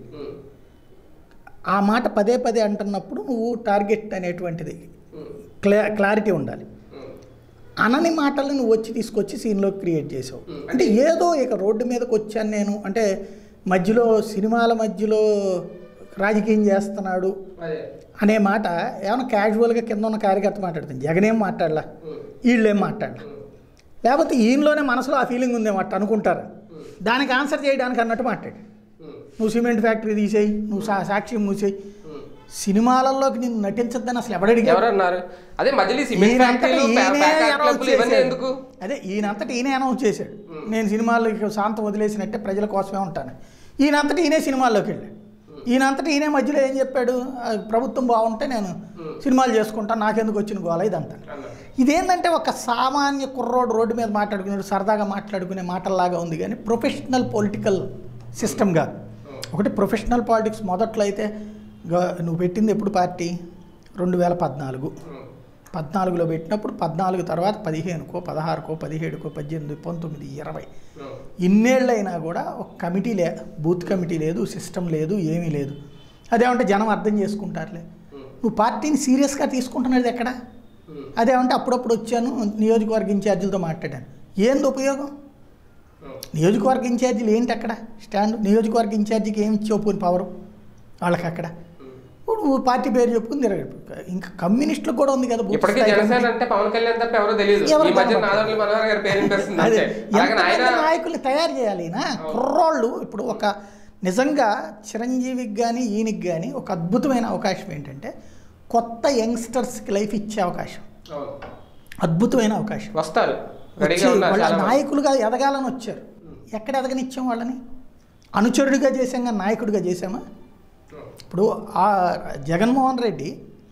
ఆ మాట పదే పదే అంటున్నప్పుడు నువ్వు టార్గెట్ అనేటువంటిది క్లా క్లారిటీ ఉండాలి అనని మాటలు నువ్వు వచ్చి తీసుకొచ్చి సీన్లో క్రియేట్ చేసావు అంటే ఏదో ఇక రోడ్డు మీదకి వచ్చాను నేను అంటే మధ్యలో సినిమాల మధ్యలో రాజకీయం చేస్తున్నాడు అనే మాట ఏమైనా క్యాజువల్గా కింద ఉన్న కార్యకర్త మాట్లాడుతుంది జగన్ ఏం మాట్లాడలా వీళ్ళేం మాట్లాడలా లేకపోతే ఈయనలోనే మనసులో ఆ ఫీలింగ్ ఉందేమో అట్ట అనుకుంటారు దానికి ఆన్సర్ చేయడానికి అన్నట్టు మాట్లాడు నువ్వు సిమెంట్ ఫ్యాక్టరీ తీసేయి నువ్వు సా సాక్షి మూసేయి సినిమాలలోకి నేను నటించద్దని అసలు ఎవడడిగా ఎవరన్నారు అదే మధ్యలో సిమెంట్ ఫ్యాక్టరీలు ప్యా- ప్యాకెట్ క్లబ్లు ఇవన్నీ ఎందుకు అదే ఈయనంతటి ఈయనే అనౌన్స్ చేశాడు నేను సినిమాల్లోకి శాంతం వదిలేసినట్టే ప్రజల కోసమే ఉంటాను ఈయనంతటి ఈయనే సినిమాల్లోకి వెళ్ళాడు ఈయనంతటి ఈయనే మధ్యలో ఏం చెప్పాడు ఆ, ప్రభుత్వం బాగుంటే నేను సినిమాలు చేసుకుంటాను నాకెందుకు వచ్చిన గోల ఇదంతా ఇదేంటంటే ఒక సామాన్య కుర్రోడు రోడ్డు మీద మాట్లాడుకునే సరదాగా మాట్లాడుకునే మాటల్లాగా ఉంది కానీ ప్రొఫెషనల్ పొలిటికల్ సిస్టమ్ కాదు ఒకటి ప్రొఫెషనల్ పాలిటిక్స్ మొదట్లో అయితే గ- నువ్వు పెట్టింది ఎప్పుడు పార్టీ రెండు వేల పద్నాలుగు పద్నాలుగులో పెట్టినప్పుడు పద్నాలుగు తర్వాత పదిహేనుకో పదహారుకో పదిహేడుకో పద్దెనిమిది పంతొమ్మిది ఇరవై ఇన్నేళ్ళైనా కూడా ఒక కమిటీ లే బూత్ కమిటీ లేదు సిస్టమ్ లేదు ఏమీ లేదు అదేమంటే జనం అర్థం చేసుకుంటారులే నువ్వు పార్టీని సీరియస్గా తీసుకుంటున్నది ఎక్కడ అదేమంటే అప్పుడప్పుడు వచ్చాను నియోజకవర్గ ఇన్ఛార్జీలతో మాట్లాడాను ఏంది ఉపయోగం నియోజకవర్గ ఇన్ఛార్జీలు ఏంటి అక్కడ స్టాండ్ నియోజకవర్గ ఇన్ఛార్జికి ఏమి ఇచ్చావు పోని పవరు వాళ్ళకి అక్కడ ఇప్పుడు పార్టీ పేరు చెప్పుకుని తిరగడు ఇంకా కమ్యూనిస్టులకు కూడా ఉంది కదా బూత్ ఇప్పటికీ స్థాయి జనసేన కమిటీ. అంటే పవన్ కళ్యాణ్ తప్ప ఎవరో తెలియదు ఎవరు ఈ మధ్య కనపడరు. నాదొండ్ల మనోహర్ గారి పేరు వినిపిస్తుంది అదే అంతే అలాగే ఆయన ఎంతమంది నాయకుల్ని తయారు చేయాలి ఈయన కుర్రోళ్ళు ఇప్పుడు ఒక నిజంగా చిరంజీవికి కానీ ఈయనకి కానీ ఒక అద్భుతమైన అవకాశం ఏంటంటే కొత్త యంగ్స్టర్స్కి లైఫ్ ఇచ్చే అవకాశం అద్భుతమైన అవకాశం వస్తారు వచ్చి రెడీగా ఉన్నారు వాళ్ళ చాలా మంది. నాయకులుగా ఎదగాలని వచ్చారు ఎక్కడ ఎదగనిచ్చాం వాళ్ళని అనుచరుడిగా చేసాం కానీ నాయకుడిగా చేసామా ఇప్పుడు ఆ జగన్మోహన్ రెడ్డి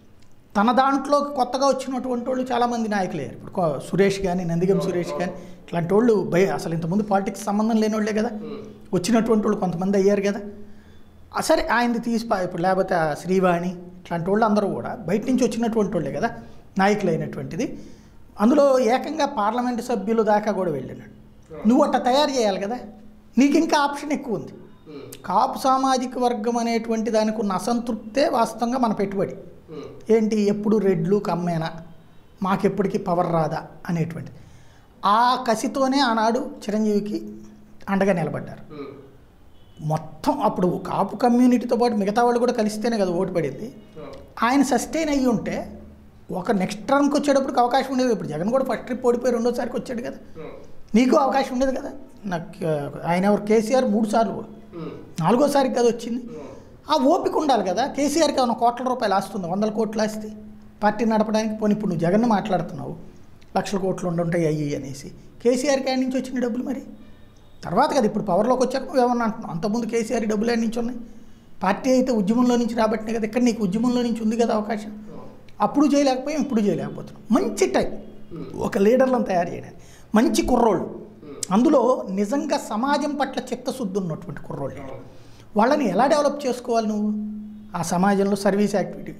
తన దాంట్లో కొత్తగా వచ్చినటువంటి వాళ్ళు చాలామంది నాయకులు అయ్యారు ఇప్పుడు కొ- సురేష్ కానీ నందిగం సురేష్ కానీ ఇట్లాంటి వాళ్ళు భయ అసలు ఇంతకుముందు పాలిటిక్స్ సంబంధం లేని వాళ్ళే కదా వచ్చినటువంటి వాళ్ళు కొంతమంది అయ్యారు కదా ఆ సరే ఆయనది తీసి పా- ఇప్పుడు లేకపోతే ఆ శ్రీవాణి ఇట్లాంటి వాళ్ళు అందరూ కూడా బయట నుంచి వచ్చినటువంటి వాళ్ళే కదా నాయకులు అయినటువంటిది అందులో ఏకంగా పార్లమెంటు సభ్యులు దాకా కూడా వెళ్ళినాడు నువ్వు అట్లా తయారు చేయాలి కదా నీకు ఇంకా ఆప్షన్ ఎక్కువ ఉంది కాపు సామాజిక వర్గం అనేటువంటి దానికి ఉన్న అసంతృప్తే వాస్తవంగా మన పెట్టుబడి ఏంటి ఎప్పుడు రెడ్లు కమ్మేనా మాకెప్పటికీ పవర్ రాదా అనేటువంటిది ఆ కసితోనే ఆనాడు చిరంజీవికి అండగా నిలబడ్డారు మొత్తం అప్పుడు కాపు కమ్యూనిటీతో పాటు మిగతా వాళ్ళు కూడా కలిస్తేనే కదా ఓటు పడింది ఆయన సస్టైన్ అయ్యి ఉంటే ఒక నెక్స్ట్ టర్మ్కి వచ్చేటప్పటికి అవకాశం ఉండేది ఇప్పుడు జగన్ కూడా ఫస్ట్ ట్రిప్ ఓడిపోయి రెండోసారికి వచ్చాడు కదా నీకు అవకాశం ఉండేది కదా నాకు ఆ, ఆయన ఎవరు కేసీఆర్ మూడు సార్లు నాలుగోసారికి కదా వచ్చింది ఆ ఓపిక ఉండాలి కదా కేసీఆర్కి ఏమైనా కోట్ల రూపాయలు ఆస్తుంది వందల కోట్లు ఆస్తి పార్టీ నడపడానికి పోనీ ఇప్పుడు నువ్వు జగన్ మాట్లాడుతున్నావు లక్షల కోట్లు ఉండుంటాయి అయ్యి అనేసి కేసీఆర్కి ఆయన నుంచి వచ్చిన డబ్బులు మరి తర్వాత కదా ఇప్పుడు పవర్లోకి వచ్చాక నువ్వు ఏమన్నా అంటున్నావు అంతకుముందు కేసీఆర్ డబ్బులు ఆయన నుంచి ఉన్నాయి పార్టీ అయితే ఉద్యమంలో నుంచి రాబట్టినాయి కదా ఇక్కడ నీకు ఉద్యమంలో నుంచి ఉంది కదా అవకాశం అప్పుడు చేయలేకపోయాం ఇప్పుడు చేయలేకపోతున్నాం మంచి టైం ఒక లీడర్లను తయారు చేయడానికి మంచి కుర్రోళ్ళు అందులో నిజంగా సమాజం పట్ల చిత్తశుద్ధి ఉన్నటువంటి కుర్రోళ్ళు వాళ్ళని ఎలా డెవలప్ చేసుకోవాలి నువ్వు ఆ సమాజంలో సర్వీస్ యాక్టివిటీ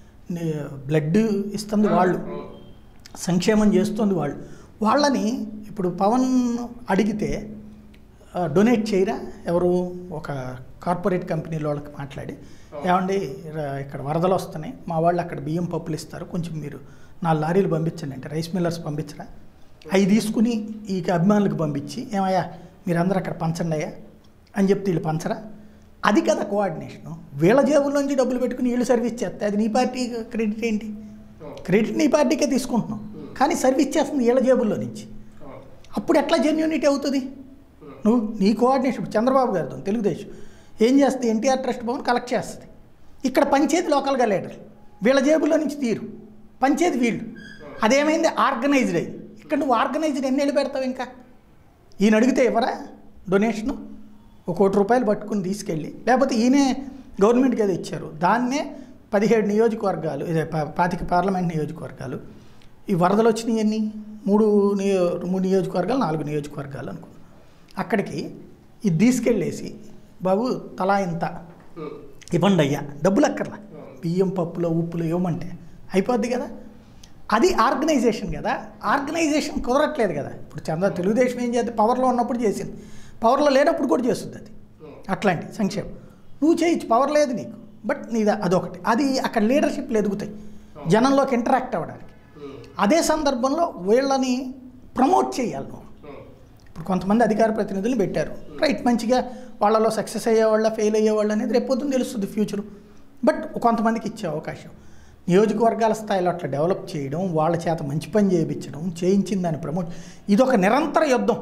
బ్లడ్ ఇస్తుంది వాళ్ళు సంక్షేమం చేస్తుంది వాళ్ళు వాళ్ళని ఇప్పుడు పవన్ అడిగితే ఆ, డొనేట్ చేయరా ఎవరు ఒక కార్పొరేట్ కంపెనీలో వాళ్ళకి మాట్లాడి ఏమండి ర- ఇక్కడ వరదలు వస్తున్నాయి మా వాళ్ళు అక్కడ బియ్యం పప్పులు ఇస్తారు కొంచెం మీరు నాలుగు లారీలు పంపించండి అంటే రైస్ మిల్లర్స్ పంపించరా అవి తీసుకుని ఈ అభిమానులకు పంపించి ఏమయ్యా మీరందరూ అక్కడ పంచండి అయ్యా అని చెప్తే వీళ్ళు పంచరా అది కదా కోఆర్డినేషను వీళ్ళ జేబుల్లోంచి డబ్బులు పెట్టుకుని వీళ్ళు సర్వీస్ చేస్తే అది నీ పార్టీ క్రెడిట్ ఏంటి క్రెడిట్ నీ పార్టీకే తీసుకుంటున్నాం కానీ సర్వీస్ చేస్తుంది వీళ్ళ జేబుల్లో నుంచి అప్పుడు ఎట్లా జెన్యూనిటీ అవుతుంది నువ్వు నీ కోఆర్డినేషన్ ఇప్పుడు చంద్రబాబు గారితో తెలుగుదేశం ఏం చేస్తుంది ఎన్టీఆర్ ట్రస్ట్ భవన్ కలెక్ట్ చేస్తుంది ఇక్కడ పంచేది లోకల్గా లీడర్ వీళ్ళ జేబులో నుంచి తీరు పంచేది వీళ్ళు అదేమైంది ఆర్గనైజ్డ్ అయింది ఇక్కడ నువ్వు ఆర్గనైజ్డ్ ఎన్ని ఏళ్ళు పెడతావు ఇంకా ఈయన అడిగితే ఇవ్వరా డొనేషను ఒక కోటి రూపాయలు పట్టుకుని తీసుకెళ్ళి లేకపోతే ఈయనే గవర్నమెంట్కి ఏదో ఇచ్చారు దాన్నే పదిహేడు నియోజకవర్గాలు ఇదే పా- పాతిక పార్లమెంట్ నియోజకవర్గాలు ఈ వరదలు వచ్చినాయి ఎన్ని మూడు నియో మూడు నియోజకవర్గాలు నాలుగు నియోజకవర్గాలు అనుకో అక్కడికి ఇది తీసుకెళ్ళేసి బాబు తలా ఇంత ఇవ్వండి అయ్యా డబ్బులు అక్కర్లా బియ్యం పప్పులో ఉప్పులో ఇవ్వమంటే అయిపోద్ది కదా అది ఆర్గనైజేషన్ కదా ఆర్గనైజేషన్ కుదరట్లేదు కదా ఇప్పుడు చంద్ర తెలుగుదేశం ఏం చేద్ది పవర్లో ఉన్నప్పుడు చేసింది పవర్లో లేనప్పుడు కూడా చేస్తుంది అది అట్లాంటి సంక్షేమం నువ్వు చేయొచ్చు పవర్ లేదు నీకు బట్ నీది అదొకటి అది అక్కడ లీడర్షిప్లు ఎదుగుతాయి జనంలోకి ఇంటరాక్ట్ అవ్వడానికి అదే సందర్భంలో వీళ్ళని ప్రమోట్ చేయాలి నువ్వు ఇప్పుడు కొంతమంది అధికార ప్రతినిధులు పెట్టారు రైట్ మంచిగా వాళ్ళలో సక్సెస్ అయ్యేవాళ్ళ ఫెయిల్ అయ్యేవాళ్ళు అనేది రేపు పొద్దున్న తెలుస్తుంది ఫ్యూచర్ బట్ కొంతమందికి ఇచ్చే అవకాశం నియోజకవర్గాల స్థాయిలో అట్లా డెవలప్ చేయడం వాళ్ళ చేత మంచి పని చేయించడం చేయించిన దాన్ని ప్రమోట్ ఇదొక నిరంతర యుద్ధం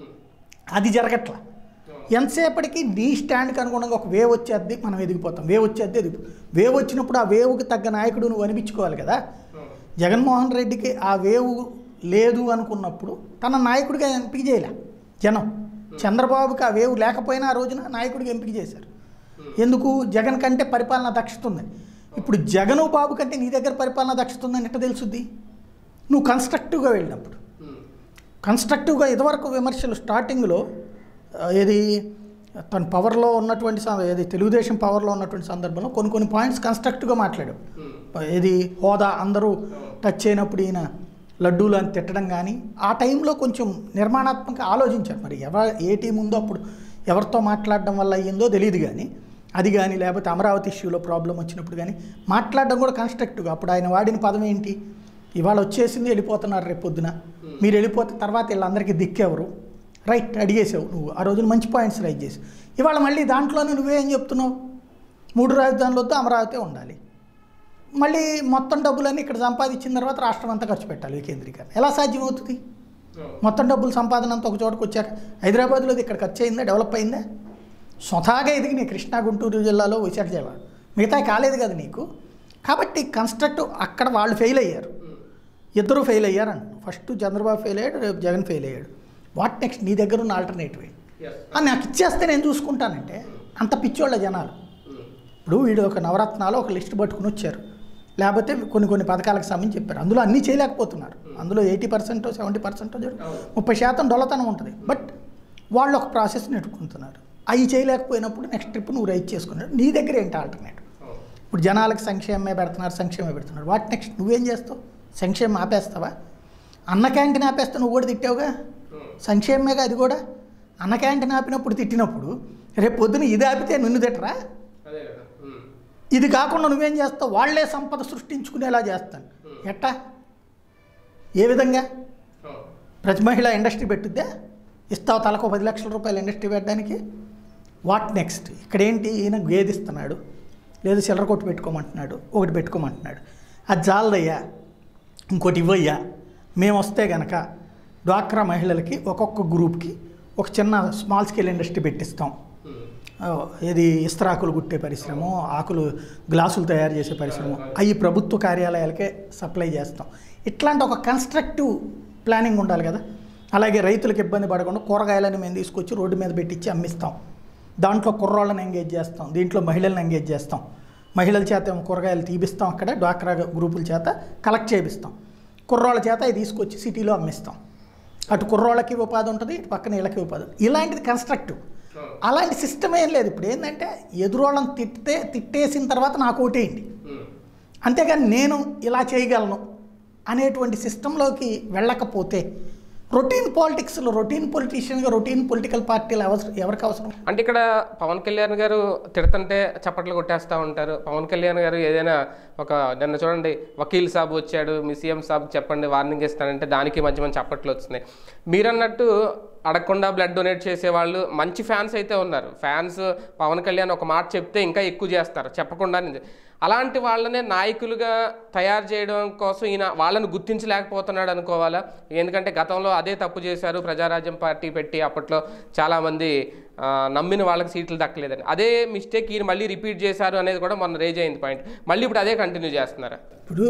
అది జరగట్ల ఎంతసేపటికి నీ స్టాండ్కి అనుగుణంగా ఒక వేవ్ వచ్చేద్ది మనం ఎదిగిపోతాం వేవ్ వచ్చేద్ది ఎదిగి వేవ్ వచ్చినప్పుడు ఆ వేవ్కి తగ్గ నాయకుడు నువ్వు అనిపించుకోవాలి కదా జగన్మోహన్ రెడ్డికి ఆ వేవ్ లేదు అనుకున్నప్పుడు తన నాయకుడిగా ఎంపిక చేయలే జనం చంద్రబాబుకి ఆ వేవ్ లేకపోయినా ఆ రోజున నాయకుడిగా ఎంపిక చేశారు ఎందుకు జగన్ కంటే పరిపాలన దక్షత ఉందని ఇప్పుడు జగను బాబు కంటే నీ దగ్గర పరిపాలన దక్షత ఉందని ఎట్ట తెలుసుద్ది నువ్వు కన్స్ట్రక్టివ్గా వెళ్ళినప్పుడు కన్స్ట్రక్టివ్గా ఇదివరకు విమర్శలు స్టార్టింగ్లో ఆ, ఏది తన పవర్లో ఉన్నటువంటి సం- ఏది తెలుగుదేశం పవర్లో ఉన్నటువంటి సందర్భంలో కొన్ని కొన్ని పాయింట్స్ కన్స్ట్రక్టివ్గా మాట్లాడాం ఏది హోదా అందరూ టచ్ అయినప్పుడు ఈయన లడ్డూలు అని తిట్టడం కానీ ఆ టైంలో కొంచెం నిర్మాణాత్మకంగా ఆలోచించారు మరి ఎవ ఏ టీం ఉందో అప్పుడు ఎవరితో మాట్లాడడం వల్ల అయ్యిందో తెలియదు కానీ అది కానీ లేకపోతే అమరావతి ఇష్యూలో ప్రాబ్లం వచ్చినప్పుడు కానీ మాట్లాడడం కూడా కన్స్ట్రక్టివ్గా అప్పుడు ఆయన వాడిన పదం ఏంటి ఇవాళ వచ్చేసింది వెళ్ళిపోతున్నారు రేపు పొద్దున మీరు వెళ్ళిపోతే తర్వాత వీళ్ళందరికీ దిక్కెవరు రైట్ అడిగేసావు నువ్వు ఆ రోజున మంచి పాయింట్స్ రైట్ చేసి ఇవాళ మళ్ళీ దాంట్లోనే నువ్వేం చెప్తున్నావు మూడు రాజధానులు వద్దు అమరావతి ఉండాలి మళ్ళీ మొత్తం డబ్బులన్నీ ఇక్కడ సంపాదించిన తర్వాత రాష్ట్రం అంతా ఖర్చు పెట్టాలి వికేంద్రీకరణ ఎలా సాధ్యమవుతుంది మొత్తం డబ్బులు సంపాదన అంతా ఒక చోటకు వచ్చాక హైదరాబాద్లో ఇది ఇక్కడ ఖర్చు అయిందా డెవలప్ అయిందా స్వతహాగా ఎదిగినాయి కృష్ణా గుంటూరు జిల్లాలో విశాఖ జిల్లా మిగతా కాలేదు కదా నీకు కాబట్టి కన్స్ట్రక్ట్ అక్కడ వాళ్ళు ఫెయిల్ అయ్యారు ఇద్దరు ఫెయిల్ అయ్యారు అంట ఫస్ట్ చంద్రబాబు ఫెయిల్ అయ్యాడు రేపు జగన్ ఫెయిల్ అయ్యాడు వాట్ నెక్స్ట్ నీ దగ్గర ఉన్న ఆల్టర్నేటివ్ ఏంటి ఆ, నాకు ఇచ్చేస్తే నేను చూసుకుంటానంటే అంత పిచ్చోళ్ళ జనాలు ఇప్పుడు వీడు ఒక నవరత్నాలు ఒక లిస్ట్ పట్టుకుని వచ్చారు లేకపోతే కొన్ని కొన్ని పథకాలకు సంబంధించి చెప్పారు అందులో అన్నీ చేయలేకపోతున్నారు అందులో ఎయిటీ పర్సెంట్ సెవెంటీ పర్సెంట్ ముప్పై శాతం డొల్లతనం ఉంటుంది బట్ వాళ్ళు ఒక ప్రాసెస్ నెట్టుకుంటున్నారు అవి చేయలేకపోయినప్పుడు నెక్స్ట్ ట్రిప్ నువ్వు రైట్ చేసుకున్నాడు నీ దగ్గర ఏంటి ఆల్టర్నేటివ్ ఇప్పుడు జనాలకు సంక్షేమమే పెడుతున్నారు సంక్షేమమే పెడుతున్నారు వాట్ నెక్స్ట్ నువ్వేం చేస్తావు సంక్షేమం ఆపేస్తావా అన్న క్యాంటీన్ ఆపేస్తే నువ్వు కూడా తిట్టావుగా సంక్షేమమేగా అది కూడా అన్న క్యాంటీన్ ఆపినప్పుడు తిట్టినప్పుడు రేపు పొద్దున ఇది ఆపితే నిన్ను తిట్టరా అదే కదా ఉమ్. ఇది కాకుండా నువ్వేం చేస్తావు వాళ్ళే సంపద సృష్టించుకునేలా చేస్తాను ఎట్టా ఏ విధంగా అవును. ప్రతి మహిళ ఇండస్ట్రీ పెట్టుద్దా ఇస్తావు తలకు పది లక్షల రూపాయలు ఇండస్ట్రీ పెట్టడానికి వాట్ నెక్స్ట్ ఇక్కడేంటి ఈయన గేదిస్తున్నాడు లేదు చిల్లర కొట్టు పెట్టుకోమంటున్నాడు ఒకటి పెట్టుకోమంటున్నాడు అది జాలదయ్యా ఇంకోటి ఇవ్వయ్యా మేము వస్తే గనక డ్వాక్రా మహిళలకి ఒక్కొక్క గ్రూప్కి ఒక చిన్న స్మాల్ స్కేల్ ఇండస్ట్రీ పెట్టిస్తాం ఉమ్. ఆ, ఏది ఇస్త్రాకులు కుట్టే పరిశ్రమ ఆకులు గ్లాసులు తయారు చేసే పరిశ్రమ అవి ప్రభుత్వ కార్యాలయాలకే సప్లై చేస్తాం ఇట్లాంటి ఒక కన్స్ట్రక్టివ్ ప్లానింగ్ ఉండాలి కదా అలాగే రైతులకు ఇబ్బంది పడకుండా కూరగాయలను మేము తీసుకొచ్చి రోడ్డు మీద పెట్టించి అమ్మిస్తాం దాంట్లో కుర్రాళ్ళని ఎంగేజ్ చేస్తాం దీంట్లో మహిళలను ఎంగేజ్ చేస్తాం మహిళల చేత ఏమో కూరగాయలు తీపిస్తాం అక్కడ డ్వాక్రా గ్రూపుల చేత కలెక్ట్ చేపిస్తాం కుర్రాళ్ళ చేత అవి తీసుకొచ్చి సిటీలో అమ్మిస్తాం అటు కుర్రోళ్ళకి ఉపాధి ఉంటుంది ఇటు పక్కన వీళ్ళకి ఉపాధి ఉంటుంది. ఇలాంటిది కన్స్ట్రక్టివ్ అవును. అలాంటి సిస్టమ్ ఏం లేదు ఇప్పుడు ఏంటంటే ఎదురోళ్ళని తిట్టితే తిట్టేసిన తర్వాత నాకు ఓటేయండి ఉమ్. అంతేగాని నేను ఇలా చేయగలను అనేటువంటి సిస్టంలోకి వెళ్ళకపోతే రొటీన్ పాలిటిక్స్లో రొటీన్ పొలిటీషియన్గా రొటీన్ పొలిటికల్ పార్టీలు అవసరం ఎవరికి అవసరం అంటే ఇక్కడ పవన్ కళ్యాణ్ గారు తిడుతుంటే చప్పట్లు కొట్టేస్తూ ఉంటారు పవన్ కళ్యాణ్ గారు ఏదైనా ఒక నిన్న చూడండి వకీల్ సాబ్ వచ్చాడు మీ సీఎం సాబ్ చెప్పండి వార్నింగ్ ఇస్తానంటే దానికి మంచి మంచి చప్పట్లు వస్తున్నాయి మీరన్నట్టు అడగకుండా బ్లడ్ డొనేట్ చేసే వాళ్ళు మంచి ఫ్యాన్స్ అయితే ఉన్నారు ఫ్యాన్స్ పవన్ కళ్యాణ్ ఒక మాట చెప్తే ఇంకా ఎక్కువ చేస్తారు చెప్పకుండా అలాంటి వాళ్ళనే నాయకులుగా తయారు చేయడం కోసం ఈయన వాళ్ళని గుర్తించలేకపోతున్నాడు అనుకోవాలా ఎందుకంటే గతంలో అదే తప్పు చేశారు ప్రజారాజ్యం పార్టీ పెట్టి అప్పట్లో చాలామంది ఆ, నమ్మిన వాళ్ళకి సీట్లు దక్కలేదని అదే మిస్టేక్ ఈయన మళ్ళీ రిపీట్ చేశారు అనేది కూడా మొన్న రేజ్ అయింది పాయింట్ మళ్ళీ ఇప్పుడు అదే కంటిన్యూ చేస్తున్నారా ఇప్పుడు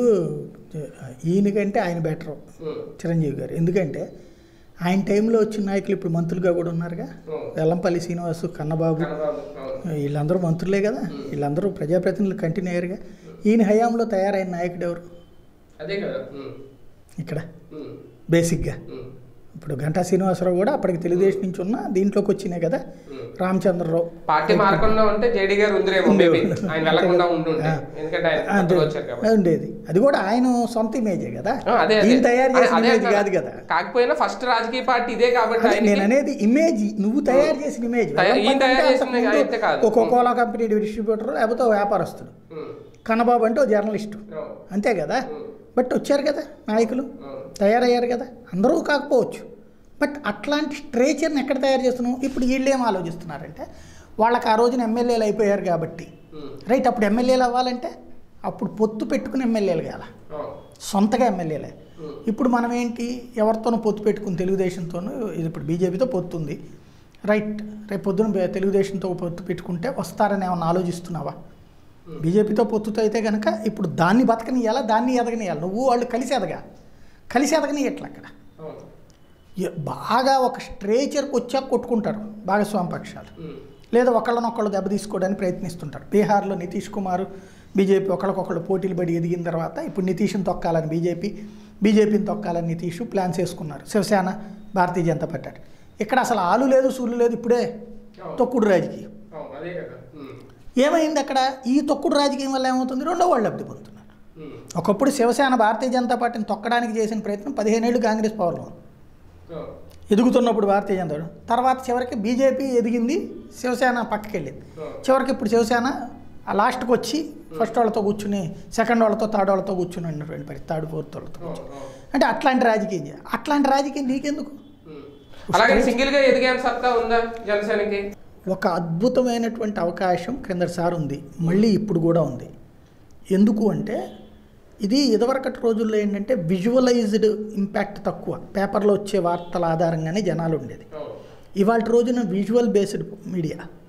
ఈయనకంటే ఆయన బెటర్ చిరంజీవి గారు ఎందుకంటే ఆయన టైంలో వచ్చిన నాయకులు ఇప్పుడు మంత్రులుగా కూడా ఉన్నారుగా వెల్లంపల్లి శ్రీనివాసు కన్నబాబు వీళ్ళందరూ మంత్రులే కదా వీళ్ళందరూ ప్రజాప్రతినిధులు కంటిన్యూ అయ్యారుగా ఈయన హయాంలో తయారైన నాయకుడు ఎవరు అదే కదా ఇక్కడ బేసిక్గా ఇప్పుడు గంటా శ్రీనివాసరావు కూడా అప్పటికి తెలుగుదేశం నుంచి ఉన్న దీంట్లోకి వచ్చినాయి కదా రామచంద్రరావు పార్టీ మారకుండా ఉంటే జేడీ గారు ఉందిరేమో మేబీ ఆయన వెళ్లకుండా ఉంటుంటే ఎందుకంటే ఆయన అంతే కొత్తగా వచ్చారు కాబట్టి ఉండేది అది కూడా ఆయన సొంత ఇమేజే కదా ఆ, అదే అదే. ఈయన తయారు చేసిన అదే ఇమేజ్ అంటున్నా. కాదు కదా కాకపోయినా ఫస్ట్ రాజకీయ పార్టీ ఇదే కాబట్టి అదే నేను ఆయనకి అనేది ఇమేజ్ నువ్వు తయారు చేసిన ఇమేజ్ తయారు- ఈయన తయారు అంటే చేసింది అంతకుముందు అయితే కాదు. ఒక కోలా కంపెనీ డిస్ట్రిబ్యూటర్ లేకపోతే ఓ వ్యాపారస్తుడు ఉమ్, కన్నబాబు అంటే ఓ జర్నలిస్టు అవును, అంతే కదా ఉమ్, బట్ వచ్చారు కదా నాయకులు అవును. తయారయ్యారు కదా అందరూ కాకపోవచ్చు బట్ అట్లాంటి స్ట్రేచర్ని ఎక్కడ తయారు చేస్తున్నాం ఇప్పుడు వీళ్ళు ఏం ఆలోచిస్తున్నారంటే వాళ్ళకి ఆ రోజున ఎమ్మెల్యేలు అయిపోయారు కాబట్టి ఉమ్, రైట్ అప్పుడు ఎమ్మెల్యేలు అవ్వాలంటే అప్పుడు పొత్తు పెట్టుకుని ఎమ్మెల్యేలు కాల అవును, సొంతగా ఎమ్మెల్యేలే ఉమ్, ఇప్పుడు మనం ఏంటి ఎవరితోనూ పొత్తు పెట్టుకుని తెలుగుదేశంతోనూ ఇది ఇప్పుడు బీజేపీతో పొత్తు ఉంది రైట్ రేపు పొద్దున బే- తెలుగుదేశంతో పొత్తు పెట్టుకుంటే వస్తారని ఏమన్నా ఆలోచిస్తున్నావా బీజేపీతో పొత్తుతో అయితే కనుక ఇప్పుడు దాన్ని బతకనియాలా దాన్ని ఎదగనియాలి నువ్వు వాళ్ళు కలిసి ఎదగా కలిసి ఎదగనియట్ల అక్కడ అవును, ఎ- బాగా ఒక స్ట్రేచర్కి వచ్చాక కొట్టుకుంటారు భాగస్వామి పక్షాలు ఉమ్, లేదా ఒకళ్ళనొకళ్ళు దెబ్బ తీసుకోవడానికి ప్రయత్నిస్తుంటారు బీహార్లో నితీష్ కుమార్ బీజేపీ ఒకళ్ళకొకళ్ళు పోటీలు పడి ఎదిగిన తర్వాత ఇప్పుడు నితీష్ని తొక్కాలని బీజేపీ బీజేపీని తొక్కాలని నితీష్ ప్లాన్స్ వేసుకున్నారు శివసేన భారతీయ జనతా పార్టీ ఇక్కడ అసలు ఆలు లేదు సూర్లు లేదు ఇప్పుడే తొక్కుడు రాజకీయం అవును, అదే కదా ఉమ్, ఏమైంది అక్కడ ఈ తొక్కుడు రాజకీయం వల్ల ఏమవుతుంది రెండో వాళ్ళు లబ్ధి పొందుతున్నారు ఉమ్, ఒకప్పుడు శివసేన భారతీయ జనతా పార్టీని తొక్కడానికి చేసిన ప్రయత్నం పదిహేనేళ్ళు కాంగ్రెస్ పవర్లో ఉంది. అవును, ఎదుగుతున్నప్పుడు భారతీయ జనతా పార్టీ. తర్వాత చివరికి బీజేపీ ఎదిగింది శివసేన పక్కకి వెళ్ళింది అవును. చివరికి ఇప్పుడు శివసేన ఆ లాస్ట్కి వచ్చి ఫస్ట్ వాళ్ళతో కూర్చుని సెకండ్ వాళ్ళతో థర్డ్ వాళ్ళతో కూర్చుని ఉన్నటువంటి పరిస్థితి థర్డ్ ఫోర్త్ వాళ్ళతో అవును, అవును. అంటే అట్లాంటి రాజకీయం చేయాలి అట్లాంటి రాజకీయం నీకెందుకు ఉమ్. అలాగే సింగిల్ గా ఎదిగే సత్తా ఉందా జనసేనకి ఒక అద్భుతమైనటువంటి అవకాశం క్రిందటిసారి ఉంది మళ్ళీ ఇప్పుడు కూడా ఉంది ఎందుకు అంటే ఇది ఇదివరకటి రోజుల్లో ఏంటంటే విజువలైజ్డ్ ఇంపాక్ట్ తక్కువ పేపర్లో వచ్చే వార్తల ఆధారంగానే జనాలు ఉండేది అవును, ఇవాళ రోజున visual based media um,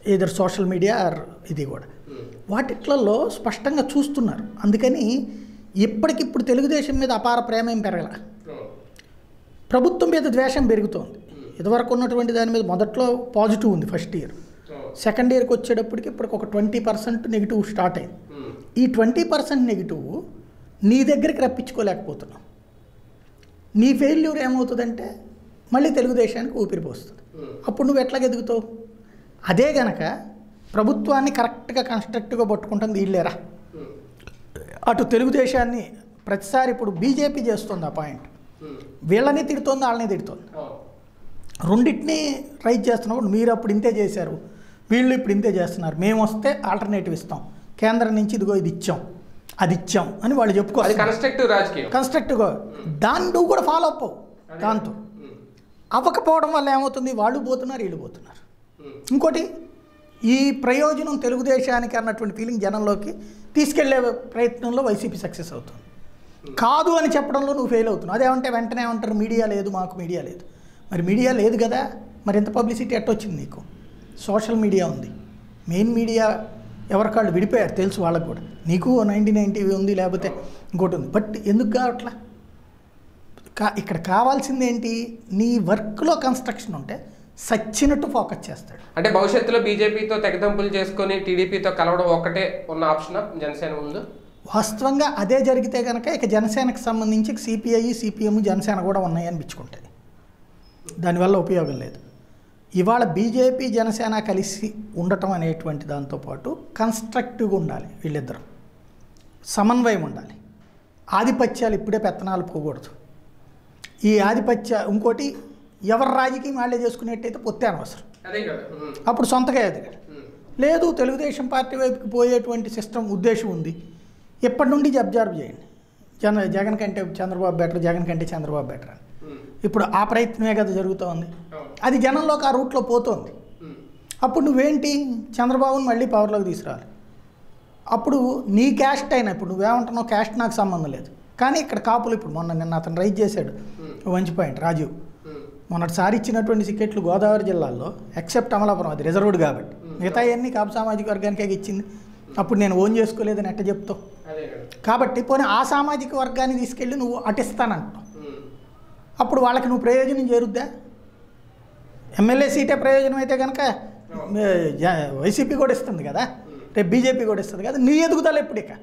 either social media or ఇది కూడా వాటిట్లలో స్పష్టంగా చూస్తున్నారు అందుకని ఇప్పటికిప్పుడు తెలుగుదేశం మీద అపార ప్రేమ ఏం పెరగల ప్రభుత్వం మీద ద్వేషం పెరుగుతోంది ఇదివరకు ఉన్నటువంటి దాని మీద మొదట్లో పాజిటివ్ ఉంది ఫస్ట్ ఇయర్ సెకండ్ ఇయర్కి వచ్చేటప్పటికి ఇప్పటికి ఒక ట్వంటీ పర్సెంట్ నెగిటివ్ స్టార్ట్ అయింది ఈ ట్వంటీ పర్సెంట్ నెగిటివ్ నీ దగ్గరికి రప్పించుకోలేకపోతున్నావు నీ ఫెయిల్యూర్ ఏమవుతుందంటే మళ్ళీ తెలుగుదేశానికి ఊపిరి పోస్తుంది అప్పుడు నువ్వు ఎట్లా ఎదుగుతావు అదే గనక ప్రభుత్వాన్ని కరెక్ట్గా కన్స్ట్రక్ట్గా పట్టుకుంటుంది వీళ్ళేరా అటు తెలుగుదేశాన్ని ప్రతిసారి ఇప్పుడు బీజేపీ చేస్తుంది ఆ పాయింట్ వీళ్ళని తిడుతోంది వాళ్ళని తిడుతోంది రెండింటిని రైట్ చేస్తున్నప్పుడు మీరు అప్పుడు ఇంతే చేశారు వీళ్ళు ఇప్పుడు ఇంతే చేస్తున్నారు మేము వస్తే ఆల్టర్నేటివ్ ఇస్తాం కేంద్రం నుంచి ఇదిగో ఇది ఇచ్చాం అది ఇచ్చాం అని వాళ్ళు అది చెప్పుకోవాలి కన్స్ట్రక్టివ్ రాజకీయం కన్స్ట్రక్ట్గా దాన్ని నువ్వు కూడా ఫాలో అప్ అవ్వు దాంతో అవ్వకపోవడం వల్ల ఏమవుతుంది వాళ్ళు పోతున్నారు వీళ్ళు పోతున్నారు ఇంకోటి ఈ ప్రయోజనం తెలుగుదేశానికి అన్నటువంటి ఫీలింగ్ జనంలోకి తీసుకెళ్లే ప్రయత్నంలో వైసీపీ సక్సెస్ అవుతుంది కాదు అని చెప్పడంలో నువ్వు ఫెయిల్ అవుతున్నావు అదేమంటే వెంటనే ఏమంటారు మీడియా లేదు మాకు మీడియా లేదు మరి మీడియా లేదు కదా మరి ఎంత పబ్లిసిటీ ఎట్టొచ్చింది నీకు సోషల్ మీడియా ఉంది మెయిన్ మీడియా ఎవరికాళ్ళు విడిపోయారు తెలుసు వాళ్ళకు కూడా నీకు నైంటీ నైన్ టీవీ ఉంది లేకపోతే ఇంకోటి ఉంది బట్ ఎందుకు కావట్లా కా ఇక్కడ కావాల్సింది ఏంటి నీ వర్క్లో కన్స్ట్రక్షన్ ఉంటే సచ్చినట్టు ఫోకస్ చేస్తాడు అంటే భవిష్యత్తులో బీజేపీతో తెగదంపులు చేసుకొని టీడీపీతో కలవడం ఒక్కటే ఉన్న ఆప్షన్ జనసేన ముందు వాస్తవంగా అదే జరిగితే కనుక ఇక జనసేనకు సంబంధించి సిపిఐ సిపిఎం జనసేన కూడా ఉన్నాయి అనిపించుకుంటుంది దానివల్ల ఉపయోగం లేదు ఇవాళ బీజేపీ జనసేన కలిసి ఉండటం అనేటువంటి దాంతోపాటు కన్స్ట్రక్టివ్గా ఉండాలి వీళ్ళిద్దరు సమన్వయం ఉండాలి ఆధిపత్యాలు ఇప్పుడే పెత్తనాలు పోకూడదు ఈ ఆధిపత్య ఇంకోటి ఎవరి రాజకీయం వాళ్ళే చేసుకునేట్టయితే పొత్తే అనవసరం అదే కదా అప్పుడు సొంతగా ఎదగాడు లేదు తెలుగుదేశం పార్టీ వైపుకి పోయేటువంటి సిస్టమ్ ఉద్దేశం ఉంది ఎప్పటి నుండి అబ్జర్వ్ చేయండి జన జగన్ కంటే చంద్రబాబు బెటర్ జగన్ కంటే చంద్రబాబు బెటర్ అని ఇప్పుడు ఆ ప్రయత్నమే కదా జరుగుతోంది అది జనంలోకి ఆ రూట్లో పోతోంది అప్పుడు నువ్వేంటి చంద్రబాబుని మళ్ళీ పవర్లోకి తీసుకురావాలి అప్పుడు నీ క్యాస్ట్ అయినా ఇప్పుడు నువ్వేమంటున్నావు క్యాస్ట్ నాకు సంబంధం లేదు కానీ ఇక్కడ కాపులు ఇప్పుడు మొన్న నిన్న అతను రైజ్ చేశాడు ఓ మంచి పాయింట్ రాజీవ్ మొన్నటిసారి ఇచ్చినటువంటి టికెట్లు గోదావరి జిల్లాలో ఎక్సెప్ట్ అమలాపురం అది రిజర్వ్డ్ కాబట్టి మిగతా అన్ని కాపు సామాజిక వర్గానికే ఇచ్చింది అప్పుడు నేను ఓన్ చేసుకోలేదని ఎట్ట చెప్తావు అదే కదా కాబట్టి పోనీ ఆ సామాజిక వర్గాన్ని తీసుకెళ్ళి నువ్వు అటిస్తానంటావు అప్పుడు వాళ్ళకి నువ్వు ప్రయోజనం చేరుద్దా ఎమ్మెల్యే సీటే ప్రయోజనం అయితే కనుక వైసీపీ కూడా ఇస్తుంది కదా రేపు బీజేపీ కూడా ఇస్తుంది కదా నీ ఎదుగుదల ఎప్పుడు ఇక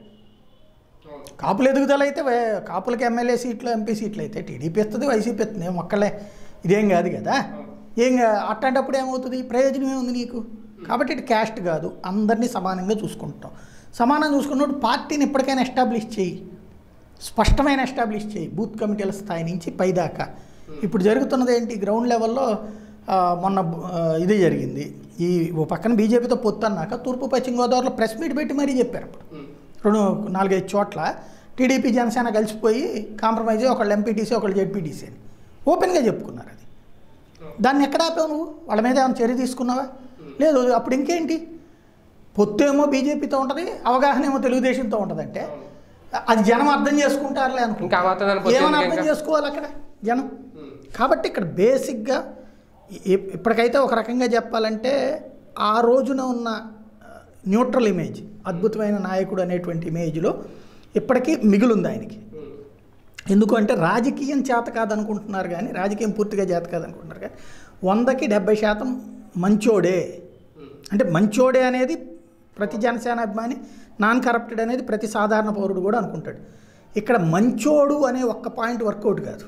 కాపుల ఎదుగుదల అయితే వై- కాపులకి ఎమ్మెల్యే సీట్లు ఎంపీ సీట్లు అయితే టీడీపీ ఇస్తుంది వైసీపీ ఇస్తుంది ఏం ఒక్కలే ఇదేం కాదు కదా ఏం కా- అట్లాంటప్పుడు ఏమవుతుంది ప్రయోజనం ఏముంది నీకు కాబట్టి ఇటు క్యాస్ట్ కాదు అందరినీ సమానంగా చూసుకుంటాం సమానంగా చూసుకున్నప్పుడు పార్టీని ఎప్పటికైనా ఎస్టాబ్లిష్ చేయి స్పష్టమైన ఎస్టాబ్లిష్ చేయి బూత్ కమిటీల స్థాయి నుంచి పైదాకా ఇప్పుడు జరుగుతున్నది ఏంటి గ్రౌండ్ లెవెల్లో ఆ, మొన్న ఆ, ఇది జరిగింది ఈ ఓ పక్కన బీజేపీతో పొత్తు అన్నాక తూర్పు పశ్చిమ గోదావరిలో ప్రెస్ మీట్ పెట్టి మరీ చెప్పారు అప్పుడు రెండు నాలుగైదు చోట్ల టీడీపీ జనసేన కలిసిపోయి కాంప్రమైజ్ అయ్యి ఒకళ్ళు ఎంపీటీసీ ఒకళ్ళు జెడ్పీటీసీ అని ఓపెన్గా చెప్పుకున్నారు అది దాన్ని ఎక్కడ ఆపావు నువ్వు వాళ్ళ మీద ఏమైనా చర్య తీసుకున్నావా లేదు అప్పుడు ఇంకేంటి పొత్తు ఏమో బీజేపీతో ఉంటుంది అవగాహన ఏమో తెలుగుదేశంతో ఉంటుందంటే అది జనం అర్థం చేసుకుంటారులే అనుకో ఇంకా మాత్రం దాని పొత్తు ఏమని ఎందుకు అర్థం ఇంకా? చేసుకోవాలి అక్కడ జనం కాబట్టి ఇక్కడ బేసిక్గా ఇ- ఇప్పటికైతే ఒక రకంగా చెప్పాలంటే ఆ రోజున ఉన్న న్యూట్రల్ ఇమేజ్ అద్భుతమైన నాయకుడు అనేటువంటి ఇమేజ్లో ఇప్పటికీ మిగులుంది ఆయనకి ఎందుకంటే రాజకీయం చేత కాదనుకుంటున్నారు కానీ రాజకీయం పూర్తిగా చేత కాదనుకుంటున్నారు కానీ వందకి డెబ్బై శాతం మంచోడే అంటే మంచోడే అనేది ప్రతి జనసేన అభిమాని నాన్ కరప్టెడ్ అనేది ప్రతి సాధారణ పౌరుడు కూడా అనుకుంటాడు ఇక్కడ మంచోడు అనే ఒక్క పాయింట్ వర్కౌట్ కాదు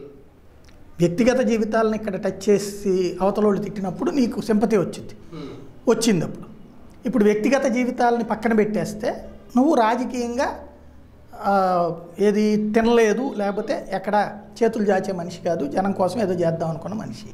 వ్యక్తిగత జీవితాలను ఇక్కడ టచ్ చేసి అవతలోళ్ళు తిట్టినప్పుడు నీకు సింపతి వచ్చింది వచ్చింది అప్పుడు ఇప్పుడు వ్యక్తిగత జీవితాలని పక్కన పెట్టేస్తే నువ్వు రాజకీయంగా ఆ, ఏది తినలేదు లేకపోతే ఎక్కడ చేతులు చాచే మనిషి కాదు జనం కోసం ఏదో చేద్దాం అనుకున్న మనిషి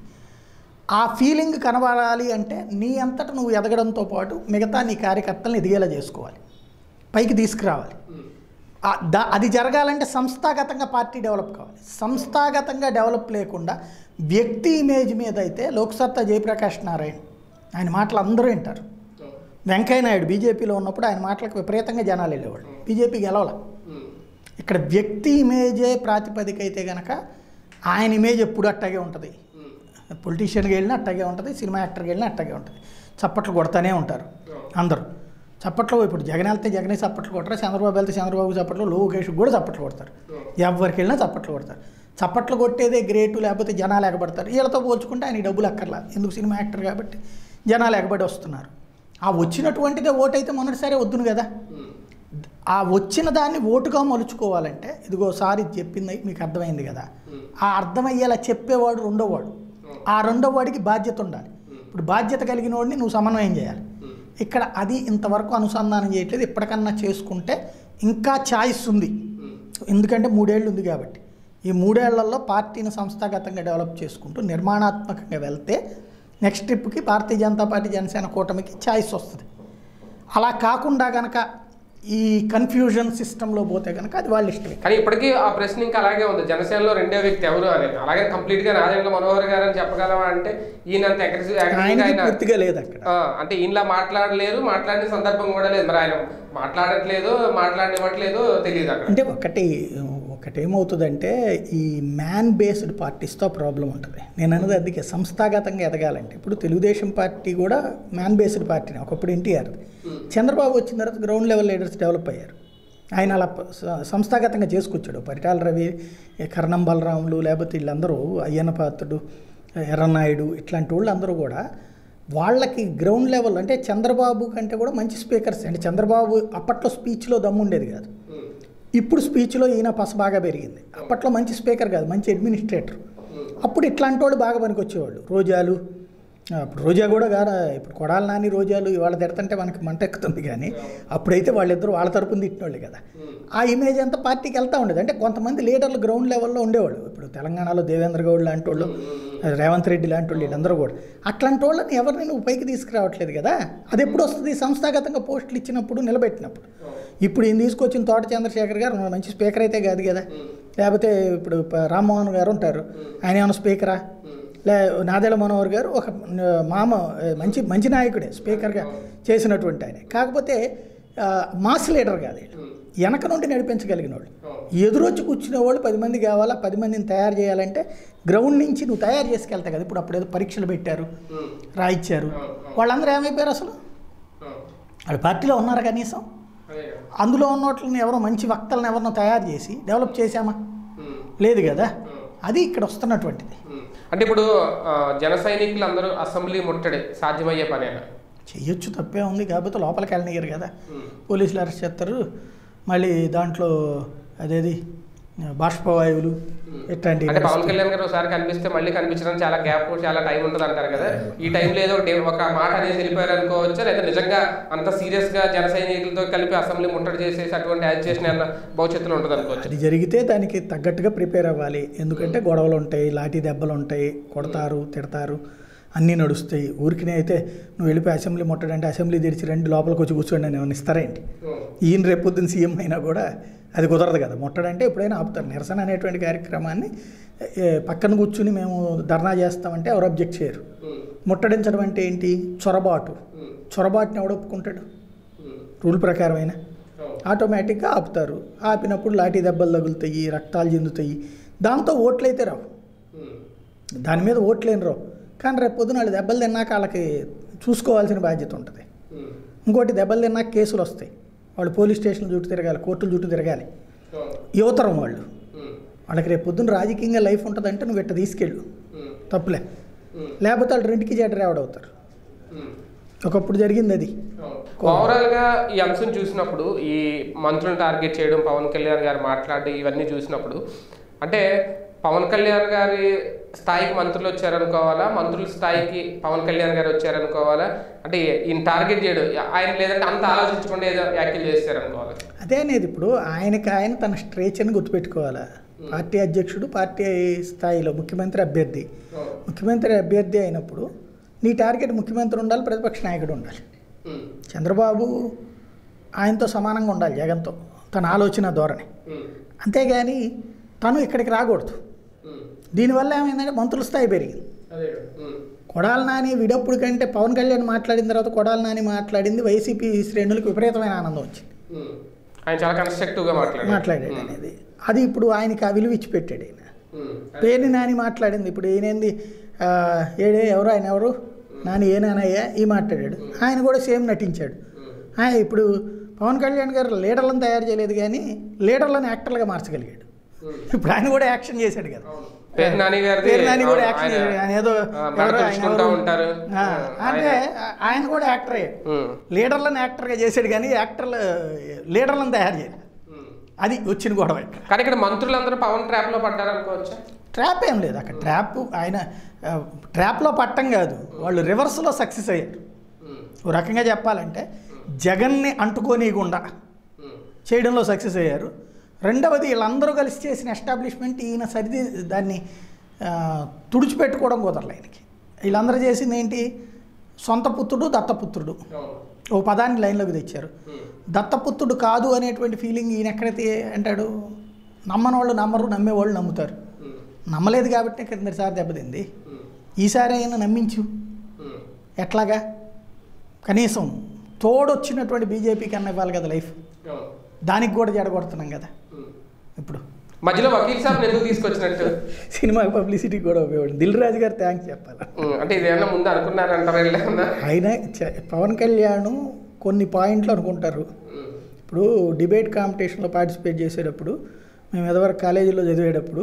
ఆ ఫీలింగ్ కనబడాలి అంటే నీ అంతట నువ్వు ఎదగడంతో పాటు మిగతా నీ కార్యకర్తలను ఎదిగేలా చేసుకోవాలి పైకి తీసుకురావాలి ఆ దా అది జరగాలంటే సంస్థాగతంగా పార్టీ డెవలప్ కావాలి సంస్థాగతంగా డెవలప్ లేకుండా వ్యక్తి ఇమేజ్ మీద అయితే లోక్సత్తా జయప్రకాష్ నారాయణ ఆయన మాటలు అందరూ వింటారు వెంకయ్య నాయుడు బీజేపీలో ఉన్నప్పుడు ఆయన మాటలకు విపరీతంగా జనాలు వెళ్ళేవాళ్ళు బీజేపీ గెలవాల ఇక్కడ వ్యక్తి ఇమేజే ప్రాతిపదిక అయితే కనుక ఆయన ఇమేజ్ ఎప్పుడు అట్టాగే ఉంటుంది పొలిటీషియన్కి వెళ్ళినా అట్టాగే ఉంటుంది సినిమా యాక్టర్కి వెళ్ళినా అట్టాగే ఉంటుంది చప్పట్లు కొడతానే ఉంటారు అందరూ చప్పట్లు ఇప్పుడు జగన్ వెళ్తే జగనే చప్పట్లు కొడతారు చంద్రబాబు వెళ్తే చంద్రబాబు చప్పట్లు లోకేష్ కూడా చప్పట్లు కొడతారు ఎవరికి వెళ్ళినా చప్పట్లు కొడతారు చప్పట్లు కొట్టేదే గ్రేటు లేకపోతే జనాలు ఎగబడతారు వీళ్ళతో పోల్చుకుంటే ఆయన డబ్బులు అక్కర్లా ఎందుకు సినిమా యాక్టర్ కాబట్టి జనాలు ఎగబడి వస్తున్నారు ఆ వచ్చినటువంటిదే ఓటు అయితే మొదటిసారి వద్దును కదా ఆ వచ్చిన దాన్ని ఓటుగా మలుచుకోవాలంటే ఇదిగోసారి చెప్పింది మీకు అర్థమైంది కదా ఆ అర్థమయ్యేలా చెప్పేవాడు రెండోవాడు ఆ రెండో వాడికి బాధ్యత ఉండాలి ఇప్పుడు బాధ్యత కలిగిన వాడిని నువ్వు సమన్వయం చేయాలి ఇక్కడ అది ఇంతవరకు అనుసంధానం చేయట్లేదు ఇప్పటికన్నా చేసుకుంటే ఇంకా ఛాయిస్ ఉంది ఎందుకంటే మూడేళ్ళు ఉంది కాబట్టి ఈ మూడేళ్లలో పార్టీని సంస్థాగతంగా డెవలప్ చేసుకుంటూ నిర్మాణాత్మకంగా వెళ్తే నెక్స్ట్ ట్రిప్కి భారతీయ జనతా పార్టీ జనసేన కూటమికి ఛాయిస్ వస్తుంది అలా కాకుండా గనక ఈ కన్ఫ్యూజన్ సిస్టంలో పోతే కనుక అది వాళ్ళ ఇష్టమే కానీ ఇప్పటికీ ఆ ప్రశ్న ఇంకా అలాగే ఉంది జనసేనలో రెండో వ్యక్తి ఎవరు అనేది అలాగే కంప్లీట్ గా నాదెండ్ల మనోహర్ గారు అని చెప్పగలమా అంటే ఈయన అంత aggressive- aggressive గా ఆయనకి ఆయన పూర్తిగా లేదు అక్కడ ఆ, అంటే ఈయనలా మాట్లాడలేరు మాట్లాడిన సందర్భం కూడా లేదు మరి ఆయన మాట్లాడట్లేదు మాట్లాడనివ్వట్లేదు తెలియదు అక్కడ అంటే ఒకటి ఒకటేమవుతుందంటే ఈ మ్యాన్ బేస్డ్ పార్టీస్తో ప్రాబ్లం ఉంటుంది నేను అన్నది అందుకే సంస్థాగతంగా ఎదగాలంటే ఇప్పుడు తెలుగుదేశం పార్టీ కూడా మ్యాన్ బేస్డ్ పార్టీనే ఒకప్పుడు ఎన్టీఆర్ చంద్రబాబు వచ్చిన తర్వాత గ్రౌండ్ లెవెల్ లీడర్స్ డెవలప్ అయ్యారు ఆయన అలా ప- స- సంస్థాగతంగా చేసుకొచ్చాడు పరిటాల రవి కర్ణం బలరాములు లేకపోతే వీళ్ళందరూ అయ్యన్న పాత్రుడు ఎర్రనాయుడు ఇట్లాంటి వాళ్ళు అందరూ కూడా వాళ్ళకి గ్రౌండ్ లెవెల్ అంటే చంద్రబాబు కంటే కూడా మంచి స్పీకర్స్ అంటే చంద్రబాబు అప్పట్లో స్పీచ్లో దమ్ము ఉండేది కాదు ఇప్పుడు స్పీచ్లో ఈయన పస బాగా పెరిగింది అప్పట్లో మంచి స్పీకర్ కాదు మంచి అడ్మినిస్ట్రేటర్ అప్పుడు ఇట్లాంటి వాళ్ళు బాగా పనికొచ్చేవాళ్ళు రోజాలు ఆ, ఇప్పుడు రోజా కూడా కాదా ఇప్పుడు కొడాలి నాని రోజాలు ఇవాళ తిడతంటే మనకి మంట ఎక్కుతుంది కానీ అప్పుడైతే వాళ్ళిద్దరూ వాళ్ళ తరపున తిట్టినోళ్ళు కదా ఆ ఇమేజ్ అంతా పార్టీకి వెళ్తూ ఉండేది అంటే కొంతమంది లీడర్లు గ్రౌండ్ లెవెల్లో ఉండేవాళ్ళు ఇప్పుడు తెలంగాణలో దేవేంద్ర గౌడ్ లాంటి వాళ్ళు రేవంత్ రెడ్డి లాంటి వాళ్ళు వీళ్ళందరూ కూడా అట్లాంటి వాళ్ళని ఎవరిని నువ్వు పైకి తీసుకురావట్లేదు కదా అది ఎప్పుడు వస్తుంది సంస్థాగతంగా పోస్టులు ఇచ్చినప్పుడు నిలబెట్టినప్పుడు ఇప్పుడు ఈయన తీసుకొచ్చిన తోట చంద్రశేఖర్ గారు మంచి స్పీకర్ అయితే కాదు కదా లేకపోతే ఇప్పుడు ప- రామ్మోహన్ గారు ఉంటారు ఆయన ఏమైనా స్పీకరా లే నాదెళ్ల మనోహర్ గారు ఒక ఆ, మామ ఆ, మంచి మంచి నాయకుడే స్పీకర్గా చేసినటువంటి ఆయన కాకపోతే ఆ, మాస్ లీడర్ కాదు వీళ్ళు. వెనక నుండి నడిపించగలిగిన వాళ్ళు ఎదురొచ్చి కూర్చునే వాళ్ళు పది మంది కావాలా పది మందిని తయారు చేయాలంటే గ్రౌండ్ నుంచి నువ్వు తయారు చేసుకెళ్తావు కదా ఇప్పుడు అప్పుడు ఏదో పరీక్షలు పెట్టారు రాయిచ్చారు వాళ్ళందరూ ఏమైపోయారు అసలు వాళ్ళు పార్టీలో ఉన్నారు కనీసం అందులో ఉన్న వాటిని ఎవరో మంచి వక్తలను ఎవరినో తయారు చేసి డెవలప్ చేశామా లేదు కదా అది ఇక్కడ వస్తున్నటువంటిది అంటే ఇప్పుడు ఆ, జన సైనికులు అందరూ అసెంబ్లీ ముట్టడి సాధ్యమయ్యే పనేనా చెయ్యొచ్చు తప్పే ఉంది కాకపోతే లోపలికి వెళ్ళనియరు కదా పోలీసులు అరెస్ట్ చేస్తారు మళ్ళీ దాంట్లో అదేది బాష్పవాయువులు ఇట్లాంటి అంటే పవన్ కళ్యాణ్ గారు ఒకసారి కనిపిస్తే మళ్ళీ కనిపించడం చాలా గ్యాప్ చాలా టైం ఉంటుంది అంటారు కదా ఈ టైంలో ఏదో ఒకటి ఒక మాట అనేది వెళ్ళిపోయారు అనుకోవచ్చా లేదా నిజంగా అంత సీరియస్ గా జన సైనికులతో కలిపి అసెంబ్లీ ముట్టడి చేసేసి అటువంటి యాజిటేషన్ ఏమన్నా భవిష్యత్తులో ఉంటుంది అనుకోవచ్చు అది జరిగితే దానికి తగ్గట్టుగా ప్రిపేర్ అవ్వాలి ఎందుకంటే గొడవలు ఉంటాయి లాఠీ దెబ్బలు ఉంటాయి కొడతారు తిడతారు అన్నీ నడుస్తాయి ఊరికినే అయితే నువ్వు వెళ్ళిపోయి అసెంబ్లీ ముట్టడంటే అసెంబ్లీ తెరిచి రండి లోపలికి వచ్చి కూర్చోండి అని ఏమైనా ఇస్తారేంటి ఈయన రేపు పొద్దున్న సీఎం అయినా కూడా అది కుదరదు కదా ముట్టడంటే ఎప్పుడైనా ఆపుతారు నిరసన అనేటువంటి కార్యక్రమాన్ని ఏ, పక్కన కూర్చుని మేము ధర్నా చేస్తామంటే ఎవరు అబ్జెక్ట్ చేయరు ముట్టడించడం అంటే ఏంటి చొరబాటు చొరబాటుని ఎవడు ఒప్పుకుంటాడు రూల్ ప్రకారమైన ఆటోమేటిక్గా ఆపుతారు ఆపినప్పుడు లాఠీ దెబ్బలు తగులుతాయి రక్తాలు చెందుతాయి దాంతో ఓట్లయితే రావు దాని మీద ఓట్లేని రావు కానీ రేపు పొద్దున వాళ్ళు దెబ్బలు తిన్నాక వాళ్ళకి చూసుకోవాల్సిన బాధ్యత ఉంటుంది ఇంకోటి దెబ్బలు తిన్నాక కేసులు వస్తాయి వాళ్ళు పోలీస్ స్టేషన్ల చుట్టూ తిరగాలి కోర్టుల చుట్టూ తిరగాలి యువతరం వాళ్ళు వాళ్ళకి రేపు పొద్దున రాజకీయంగా లైఫ్ ఉంటుందంటే నువ్వు ఇట్ట తీసుకెళ్ళు తప్పులే లేకపోతే వాళ్ళు రెండుకి జెటర్ అవుతారు ఒకప్పుడు జరిగింది అది ఓవరాల్ గా ఈ అంశం చూసినప్పుడు ఈ మంత్రులను టార్గెట్ చేయడం పవన్ కళ్యాణ్ గారు మాట్లాడడం ఇవన్నీ చూసినప్పుడు అంటే పవన్ కళ్యాణ్ గారి స్థాయికి మంత్రులు వచ్చారనుకోవాలా మంత్రుల స్థాయికి పవన్ కళ్యాణ్ గారు వచ్చారనుకోవాలా అంటే ఈయన టార్గెట్ చేయడం ఆయన లేదంటే అంత ఆలోచించకుండా ఏదో వ్యాఖ్యలు చేస్తారనుకోవాలా అదే అనేది ఇప్పుడు ఆయనకి ఆయన తన స్ట్రేచర్ని గుర్తుపెట్టుకోవాలా పార్టీ అధ్యక్షుడు పార్టీ స్థాయిలో ముఖ్యమంత్రి అభ్యర్థి ముఖ్యమంత్రి అభ్యర్థి అయినప్పుడు నీ టార్గెట్ ముఖ్యమంత్రి ఉండాలి ప్రతిపక్ష నాయకుడు ఉండాలి ఉమ్, చంద్రబాబు ఆయనతో సమానంగా ఉండాలి జగన్తో తన ఆలోచన ధోరణి ఉమ్, అంతేగాని తను ఇక్కడికి రాకూడదు ఉమ్, దీనివల్ల ఏమైందంటే మంత్రుల స్థాయి పెరిగింది అదే ఉమ్, కొడాల నాని విడప్పుడు కంటే పవన్ కళ్యాణ్ మాట్లాడిన తర్వాత కొడాల నాని మాట్లాడింది వైసీపీ శ్రేణులకు విపరీతమైన ఆనందం వచ్చింది ఉమ్. ఆయన చాలా కన్స్ట్రక్టివ్ గా మాట్లాడారు మాట్లాడాడు అనేది అది ఇప్పుడు ఆయనకి ఆ విలువ ఇచ్చి పెట్టాడు ఆయన ఉమ్, పేరుని నాని మాట్లాడింది ఇప్పుడు ఈయనేంది ఆ, ఏడే ఎవరు ఆయన ఎవరు నాని ఏ నానయ్య ఈ మాట్లాడాడు ఆయన కూడా సేమ్ నటించాడు ఆయన ఇప్పుడు పవన్ కళ్యాణ్ గారు లీడర్లను తయారు చేయలేదు కానీ లీడర్లను యాక్టర్లుగా మార్చగలిగాడు ఇప్పుడు ఆయన కూడా యాక్షన్ చేశాడు కదా పేరు నాని గారిది పేరు నాని కూడా అవును, యాక్షన్ ఆయన, చేశాడు ఆయన ఏదో ఆ, ఎవరో మెడ ఆయన తుడుచుకుంటా ఎవరో- ఉంటారు ఆ, ఆ, అంటే ఆయన- ఆయన కూడా యాక్టర్ అయ్యాడు ఉమ్, లీడర్లను యాక్టర్గా చేశాడు కానీ యాక్టర్లు లీడర్లను తయారు చేయలేదు ఉమ్. అది వచ్చిన గొడవ ఇక్కడ కానీ ఇక్కడ మంత్రులందరూ పవన్ ట్రాప్ లో పడ్డారు అనుకోవచ్చా ట్రాప్ ఏం లేదు అక్కడ ట్రాప్ ఆయన ఆ, ట్రాప్లో పట్టం కాదు వాళ్ళు రివర్స్లో సక్సెస్ అయ్యారు ఉమ్, ఓ రకంగా చెప్పాలంటే జగన్ని అంటుకోనీయకుండా ఉమ్, చేయడంలో సక్సెస్ అయ్యారు రెండవది వీళ్ళందరూ కలిసి చేసిన ఎస్టాబ్లిష్మెంట్ ఈయన సరిది దాన్ని ఆ, తుడిచిపెట్టుకోవడం కుదరలే ఆయనకి వీళ్ళందరూ చేసింది ఏంటి సొంత పుత్రుడు దత్తపుత్రుడు అవును, ఓ పదాన్ని లైన్లోకి తెచ్చారు ఉమ్, దత్తపుత్రుడు కాదు అనేటువంటి ఫీలింగ్ ఈయన ఎక్కడైతే అంటాడు నమ్మని వాళ్ళు నమ్మరు నమ్మేవాళ్ళు నమ్ముతారు ఉమ్, నమ్మలేదు కాబట్టి కిందసారి దెబ్బతింది ఉమ్, ఈసారి అయినా నమ్మించు ఉమ్, ఎట్లాగా కనీసం తోడొచ్చినటువంటి బీజేపీకి అన్న ఇవ్వాలి కదా లైఫ్ అవును, దానికి కూడా జడగొడుతున్నాం కదా ఉమ్. ఇప్పుడు మధ్యలో వకీల్ సాబ్ ఎందుకు తీసుకొచ్చినట్టు సినిమా పబ్లిసిటీ కూడా ఉపయోగపడింది దిల్ రాజు గారు థ్యాంక్స్ చెప్పాలి ఉమ్, అంటే ఇదేమన్నా ముందు అనుకున్నారంటారా వీళ్ళేమన్నా? ఆయన చ- పవన్ కళ్యాణ్ కొన్ని పాయింట్లు అనుకుంటారు ఉమ్, ఇప్పుడు డిబేట్ కాంపిటీషన్లో పార్టిసిపేట్ చేసేటప్పుడు మేము ఎదవరకు కాలేజీలో చదివేటప్పుడు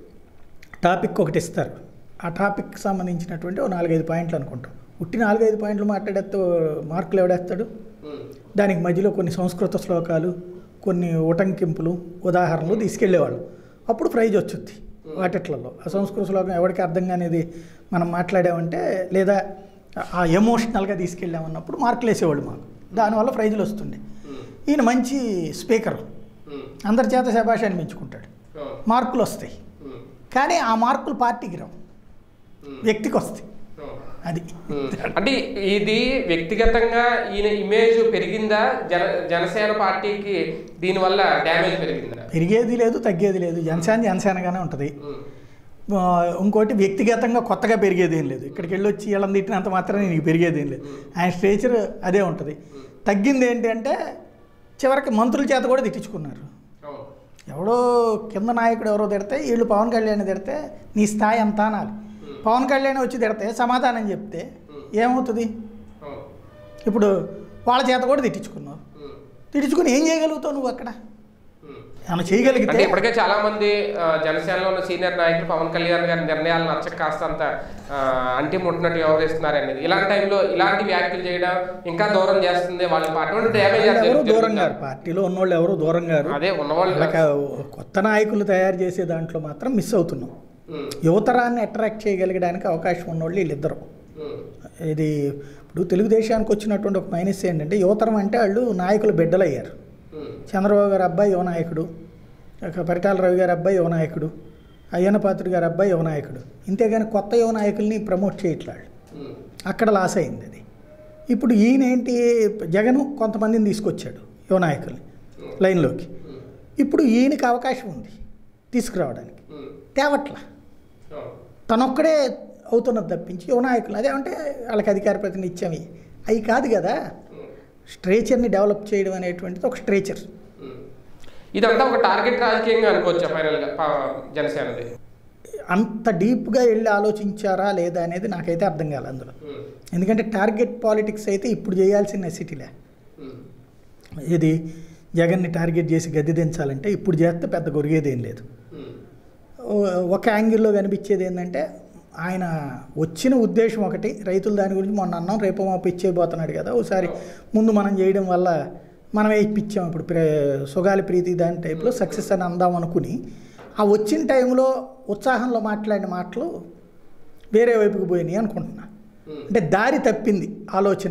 టాపిక్ ఒకటి ఇస్తారు ఆ టాపిక్కి సంబంధించినటువంటి ఓ నాలుగైదు పాయింట్లు అనుకుంటాం ఉట్టి నాలుగైదు పాయింట్లు మాట్లాడేస్తే మార్కులు ఎవడేస్తాడు ఉమ్, దానికి మధ్యలో కొన్ని సంస్కృత శ్లోకాలు కొన్ని ఉటంకింపులు ఉదాహరణలు తీసుకెళ్ళేవాళ్ళు అప్పుడు ప్రైజ్ వచ్చుద్ది వాటిట్లలో ఆ సంస్కృత శ్లోకం ఎవరికి అర్థం కానిది మనం మాట్లాడామంటే లేదా ఆ ఎమోషనల్గా తీసుకెళ్ళామన్నప్పుడు మార్కులు వేసేవాళ్ళు మాకు దానివల్ల ప్రైజులు వస్తుండే ఉమ్, ఈయన మంచి స్పీకర్ ఉమ్, అందరి చేత శభాష్ అనిపించుకుంటాడు అవును, మార్కులు వస్తాయి ఉమ్, కానీ ఆ మార్కులు పార్టీకి రావు ఉమ్, వ్యక్తికి వస్తాయి అవును. అది ఉమ్. అంటే ఇది వ్యక్తిగతంగా ఈయన ఇమేజ్ పెరిగిందా జన జనసేన పార్టీకి దీనివల్ల డ్యామేజ్ పెరిగిందా పెరిగేది లేదు తగ్గేది లేదు జనసేన జనసేనగానే ఉంటుంది ఉమ్, ఆ, ఇంకోటి వ్యక్తిగతంగా కొత్తగా పెరిగేది ఏం లేదు ఇక్కడికి వెళ్ళి వచ్చి వీళ్ళని తిట్టినంత మాత్రమే నీకు పెరిగేది ఏం లేదు ఆయన స్ట్రేచర్ అదే ఉంటుంది తగ్గింది ఏంటి అంటే చివరికి మంత్రుల చేత కూడా తిట్టించుకున్నారు అవును, ఎవడో కింద నాయకుడు ఎవరో తిడితే వీళ్ళు పవన్ కళ్యాణ్ తిడితే నీ స్థాయి ఎంత అనాలి పవన్ కళ్యాణ్ వచ్చి తిడితే సమాధానం చెప్తే ఏమవుతుంది అవును, ఇప్పుడు వాళ్ళ చేత కూడా తిట్టించుకున్నావు ఉమ్, తిట్టించుకుని ఏం చేయగలుగుతావు నువ్వు అక్కడ ఉమ్. ఏమైనా అంటే చేయగలిగితే ఇప్పటికే చాలా మంది ఆ, జనసేనలో ఉన్న సీనియర్ నాయకులు పవన్ కళ్యాణ్ గారి నిర్ణయాలు నచ్చక కాస్త అంత ఆ, అంటి ముట్టినట్టు వ్యవహరిస్తున్నారు అనేది ఇలాంటి టైంలో ఇలాంటి వ్యాఖ్యలు చేయడం ఇంకా దూరం చేస్తుంది వాళ్ళ అటువంటి డ్యామేజ్ వాళ్ళు ఎవరు దూరం గారు పార్టీలో ఉన్నవాళ్ళు ఎవరు దూరం గారు అదే ఉన్నవాళ్ళు వాళ్ళకి ఆ కొత్త నాయకులు తయారు చేసే దాంట్లో మాత్రం మిస్ అవుతున్నాం ఉమ్, యువతరాన్ని అట్రాక్ట్ చేయగలిగడానికి అవకాశం ఉన్నవాళ్ళు వీళ్ళిద్దరు ఉమ్, ఇది ఇప్పుడు తెలుగుదేశానికి వచ్చినటువంటి ఒక మైనస్ ఏంటంటే యువతరం అంటే వాళ్ళు నాయకులు బిడ్డలయ్యారు ఉమ్, చంద్రబాబు గారి అబ్బాయి యువ నాయకుడు ఇక పరిటాల రవి గారి అబ్బాయి యువ నాయకుడు అయ్యన్న పాత్రుడు గారి అబ్బాయి యువ నాయకుడు ఇంతేగాని కొత్త యువ నాయకుల్ని ప్రమోట్ చేయట్లేదు ఉమ్, అక్కడ లాస్ అయింది అది ఇప్పుడు ఈయన ఏంటి జగన్ కొంతమందిని తీసుకొచ్చాడు యువ నాయకుల్ని లైన్లోకి ఉమ్, ఇప్పుడు ఈయనకి అవకాశం ఉంది తీసుకురావడానికి ఉమ్, తేవట్ల అవును, తనొక్కడే అవుతున్నది తప్పించి యువ నాయకులు అదేమంటే వాళ్ళకి అధికార ప్రతినిత్యం అవి కాదు కదా ఉమ్, స్ట్రేచర్ని డెవలప్ చేయడం అనేటువంటిది ఒక స్ట్రేచర్ ఉమ్. ఇదంతా ఒక టార్గెట్ రాజకీయంగా అనుకోవచ్చా ఫైనల్గా పా- జనసేనది అంత డీప్గా వెళ్ళి ఆలోచించారా లేదా అనేది నాకైతే అర్థం కాలేదు అందులో ఉమ్, ఎందుకంటే టార్గెట్ పాలిటిక్స్ అయితే ఇప్పుడు చేయాల్సిన నెసిటీలే ఉమ్, ఇది జగన్ని టార్గెట్ చేసి గద్దె దించాలంటే ఇప్పుడు చేస్తే పెద్ద గొరిగేది ఏం లేదు ఉమ్, ఓ- ఒక యాంగిల్లో కనిపించేది ఏంటంటే ఆయన వచ్చిన ఉద్దేశం ఒకటి రైతులు దాని గురించి మొన్న అన్నాం రేపు మాపు ఇచ్చేయబోతున్నాడు కదా ఒకసారి ముందు మనం చేయడం వల్ల మనమే ఇప్పించాం ఇప్పుడు ప్రే సుగాలి ప్రీతి దాని టైప్లో సక్సెస్ అని అందాం అనుకుని ఆ వచ్చిన టైంలో ఉత్సాహంలో మాట్లాడిన మాటలు వేరే వైపుకి పోయినాయి అనుకుంటున్నా ఉమ్, అంటే దారి తప్పింది ఆలోచన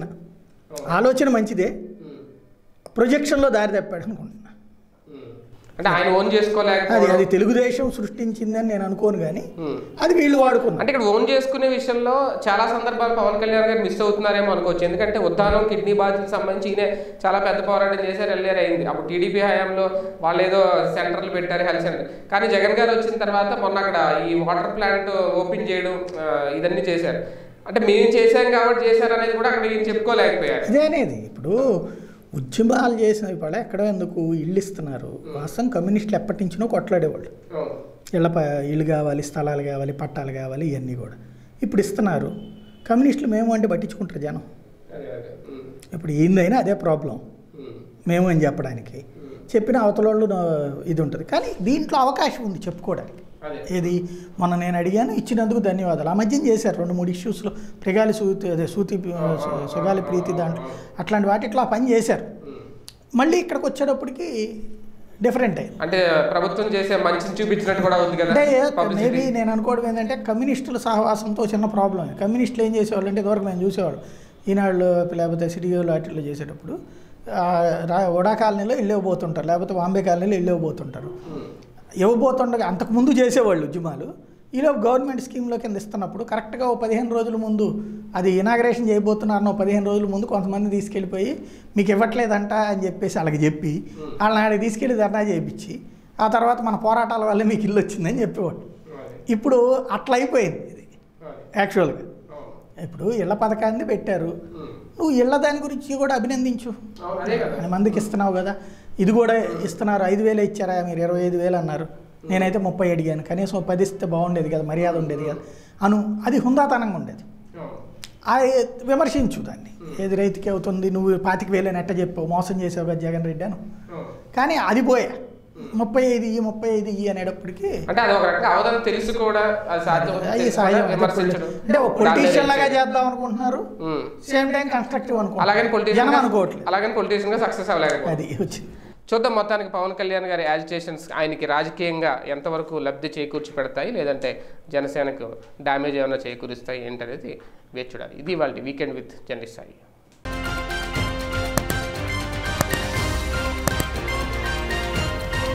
ఆలోచన మంచిదే ఉమ్, ప్రొజెక్షన్లో దారి తప్పాడు అనుకుంటున్నా ఉమ్. అంటే ఆయన ఓన్ అది చేసుకోలేకపోవడం అది తెలుగుదేశం సృష్టించిందని నేను అనుకోను కానీ ఉమ్. అది వీళ్ళు వాడుకున్నారు అంటే ఇక్కడ ఓన్ చేసుకునే విషయంలో చాలా సందర్భాలు పవన్ కళ్యాణ్ గారు మిస్ అవుతున్నారేమో అనుకోవచ్చు ఎందుకంటే ఉద్దానం కిడ్నీ బాధితులకు సంబంధించి ఈయన చాలా పెద్ద పోరాటం చేశారు ఎల్లేరు అయింది అప్పుడు టీడీపీ హయాంలో వాళ్ళు ఏదో సెంటర్లు పెట్టారు హెల్త్ సెంటర్ కానీ జగన్ గారు వచ్చిన తర్వాత మొన్న అక్కడ ఈ వాటర్ ప్లాంట్ ఓపెన్ చేయడం ఆ, ఇదన్నీ చేశారు అంటే మేము చేశాం కాబట్టి చేశారు అనేది కూడా అక్కడ ఈయన చెప్పుకోలేకపోయారు అదే అనేది ఇప్పుడు ఉద్యమాలు చేసిన ఇప్పుడు ఎక్కడో ఎందుకు ఇల్లు ఇస్తున్నారు వాస్తవం కమ్యూనిస్టులు ఎప్పటి నుంచినో కొట్లాడేవాళ్ళు అవును. ఇళ్ళ ప ఇల్లు కావాలి స్థలాలు కావాలి పట్టాలు కావాలి ఇవన్నీ కూడా ఇప్పుడు ఇస్తున్నారు కమ్యూనిస్టులు మేము అంటే పట్టించుకుంటారు జనం అదే అదే ఉమ్, ఇప్పుడు ఏందైనా అదే ప్రాబ్లం ఉమ్, మేము అని చెప్పడానికి చెప్పిన అవతల వాళ్ళు నా- ఇది ఉంటుంది కానీ దీంట్లో అవకాశం ఉంది చెప్పుకోవడానికి అదే ఏది మొన్న నేను అడిగాను ఇచ్చినందుకు ధన్యవాదాలు ఆ మధ్యన చేశారు రెండు మూడు ఇష్యూస్లో ప్రిగాలి సూతి అదే సూతి సు- సుగాలి ప్రీతి దాంట్లో అట్లాంటి వాటిట్లో ఆ పని చేశారు ఉమ్. మళ్ళీ ఇక్కడికి వచ్చేటప్పటికి డిఫరెంట్ అయింది అంటే ప్రభుత్వం చేసే మంచిని చూపించినట్టు కూడా ఉంది కదా అంటే Publicity. మేబీ నేను అనుకోవడం ఏంటంటే కమ్యూనిస్టుల సహవాసంతో చిన్న ప్రాబ్లం కమ్యూనిస్టులు ఏం చేసేవాళ్ళు అంటే ఇదివరకు మేము చూసేవాడు ఈనాళ్ళు లేకపోతే సిటీలో వాటిల్లో చేసేటప్పుడు ఆ, రా వడా కాలనీలో ఇల్లు ఇవ్వబోతుంటారు లేకపోతే బాంబే కాలనీలో ఇల్లు ఇవ్వబోతుంటారు ఉమ్, ఇవ్వబోతుండగా అంతకుముందు చేసేవాళ్ళు ఉద్యమాలు ఈలోపు గవర్నమెంట్ స్కీమ్లో కింద ఇస్తున్నప్పుడు కరెక్ట్గా ఓ పదిహేను రోజుల ముందు అది ఇనాగ్రేషన్ చేయబోతున్నారని ఓ పదిహేను రోజుల ముందు కొంతమంది తీసుకెళ్ళిపోయి మీకు ఇవ్వట్లేదంట అని చెప్పేసి వాళ్ళకి చెప్పి వాళ్ళని ఆడికి తీసుకెళ్ళి ధర్నా చేయించి ఆ తర్వాత మన పోరాటాల వల్ల మీకు ఇల్లు వచ్చిందని చెప్పేవాడు అదే, ఇప్పుడు అట్లా అయిపోయింది ఇది అదే, యాక్చువల్గా అవును, ఇప్పుడు ఇళ్ల పథకాన్ని పెట్టారు ఉమ్, నువ్వు ఇళ్ల దాని గురించి కూడా అభినందించు అవును, అదే కదా అని మందికి ఇస్తున్నావు కదా ఇది కూడా ఇస్తున్నారు ఐదు వేలు ఇచ్చారా మీరు ఇరవై ఐదు వేలు అన్నారు నేనైతే ముప్పై అడిగాను కనీసం పది ఇస్తే బాగుండేది కదా మర్యాద ఉండేది కదా అను అది హుందాతనంగా ఉండేది అవును, ఆ విమర్శించు దాన్ని ఏది రైతుకి అవుతుంది నువ్వు పాతిక వేలని ఎట్ట చెప్పావు మోసం చేసావు కదా జగన్ రెడ్డి అను అవును. కానీ అది పోయా ముప్పై ఐదు ఈ ముప్పై ఐదు ఈ అనేటప్పటికి అంటే అది ఒక రకంగా అవదానం తెలుసు కూడా అది సాధ్యం అది తెలుసు సహజం కూడా విమర్శించడం అంటే ఒక పొలిటీషియన్ లాగా చేద్దాం అనుకుంటున్నారు ఉమ్. సేమ్ టైం కన్స్ట్రక్టివ్ అలాగని అనుకుంటున్నారు పొలిటీషియన్ జనం అనుకోవట్లేదు అలాగని పొలిటీషియన్ గా సక్సెస్ అవ్వలేకపోతుంది అది వచ్చింది చూద్దాం మొత్తానికి పవన్ కళ్యాణ్ గారి యాజిటేషన్స్ ఆయనకి రాజకీయంగా ఎంతవరకు లబ్ధి చేకూర్చి పెడతాయి లేదంటే జనసేనకు డ్యామేజ్ ఏమైనా చేకూరుస్తాయి ఏంటనేది వేచి చూడాలి ఇది వాళ్ళ వీకెండ్ విత్ జర్నలిస్ట్ సాయి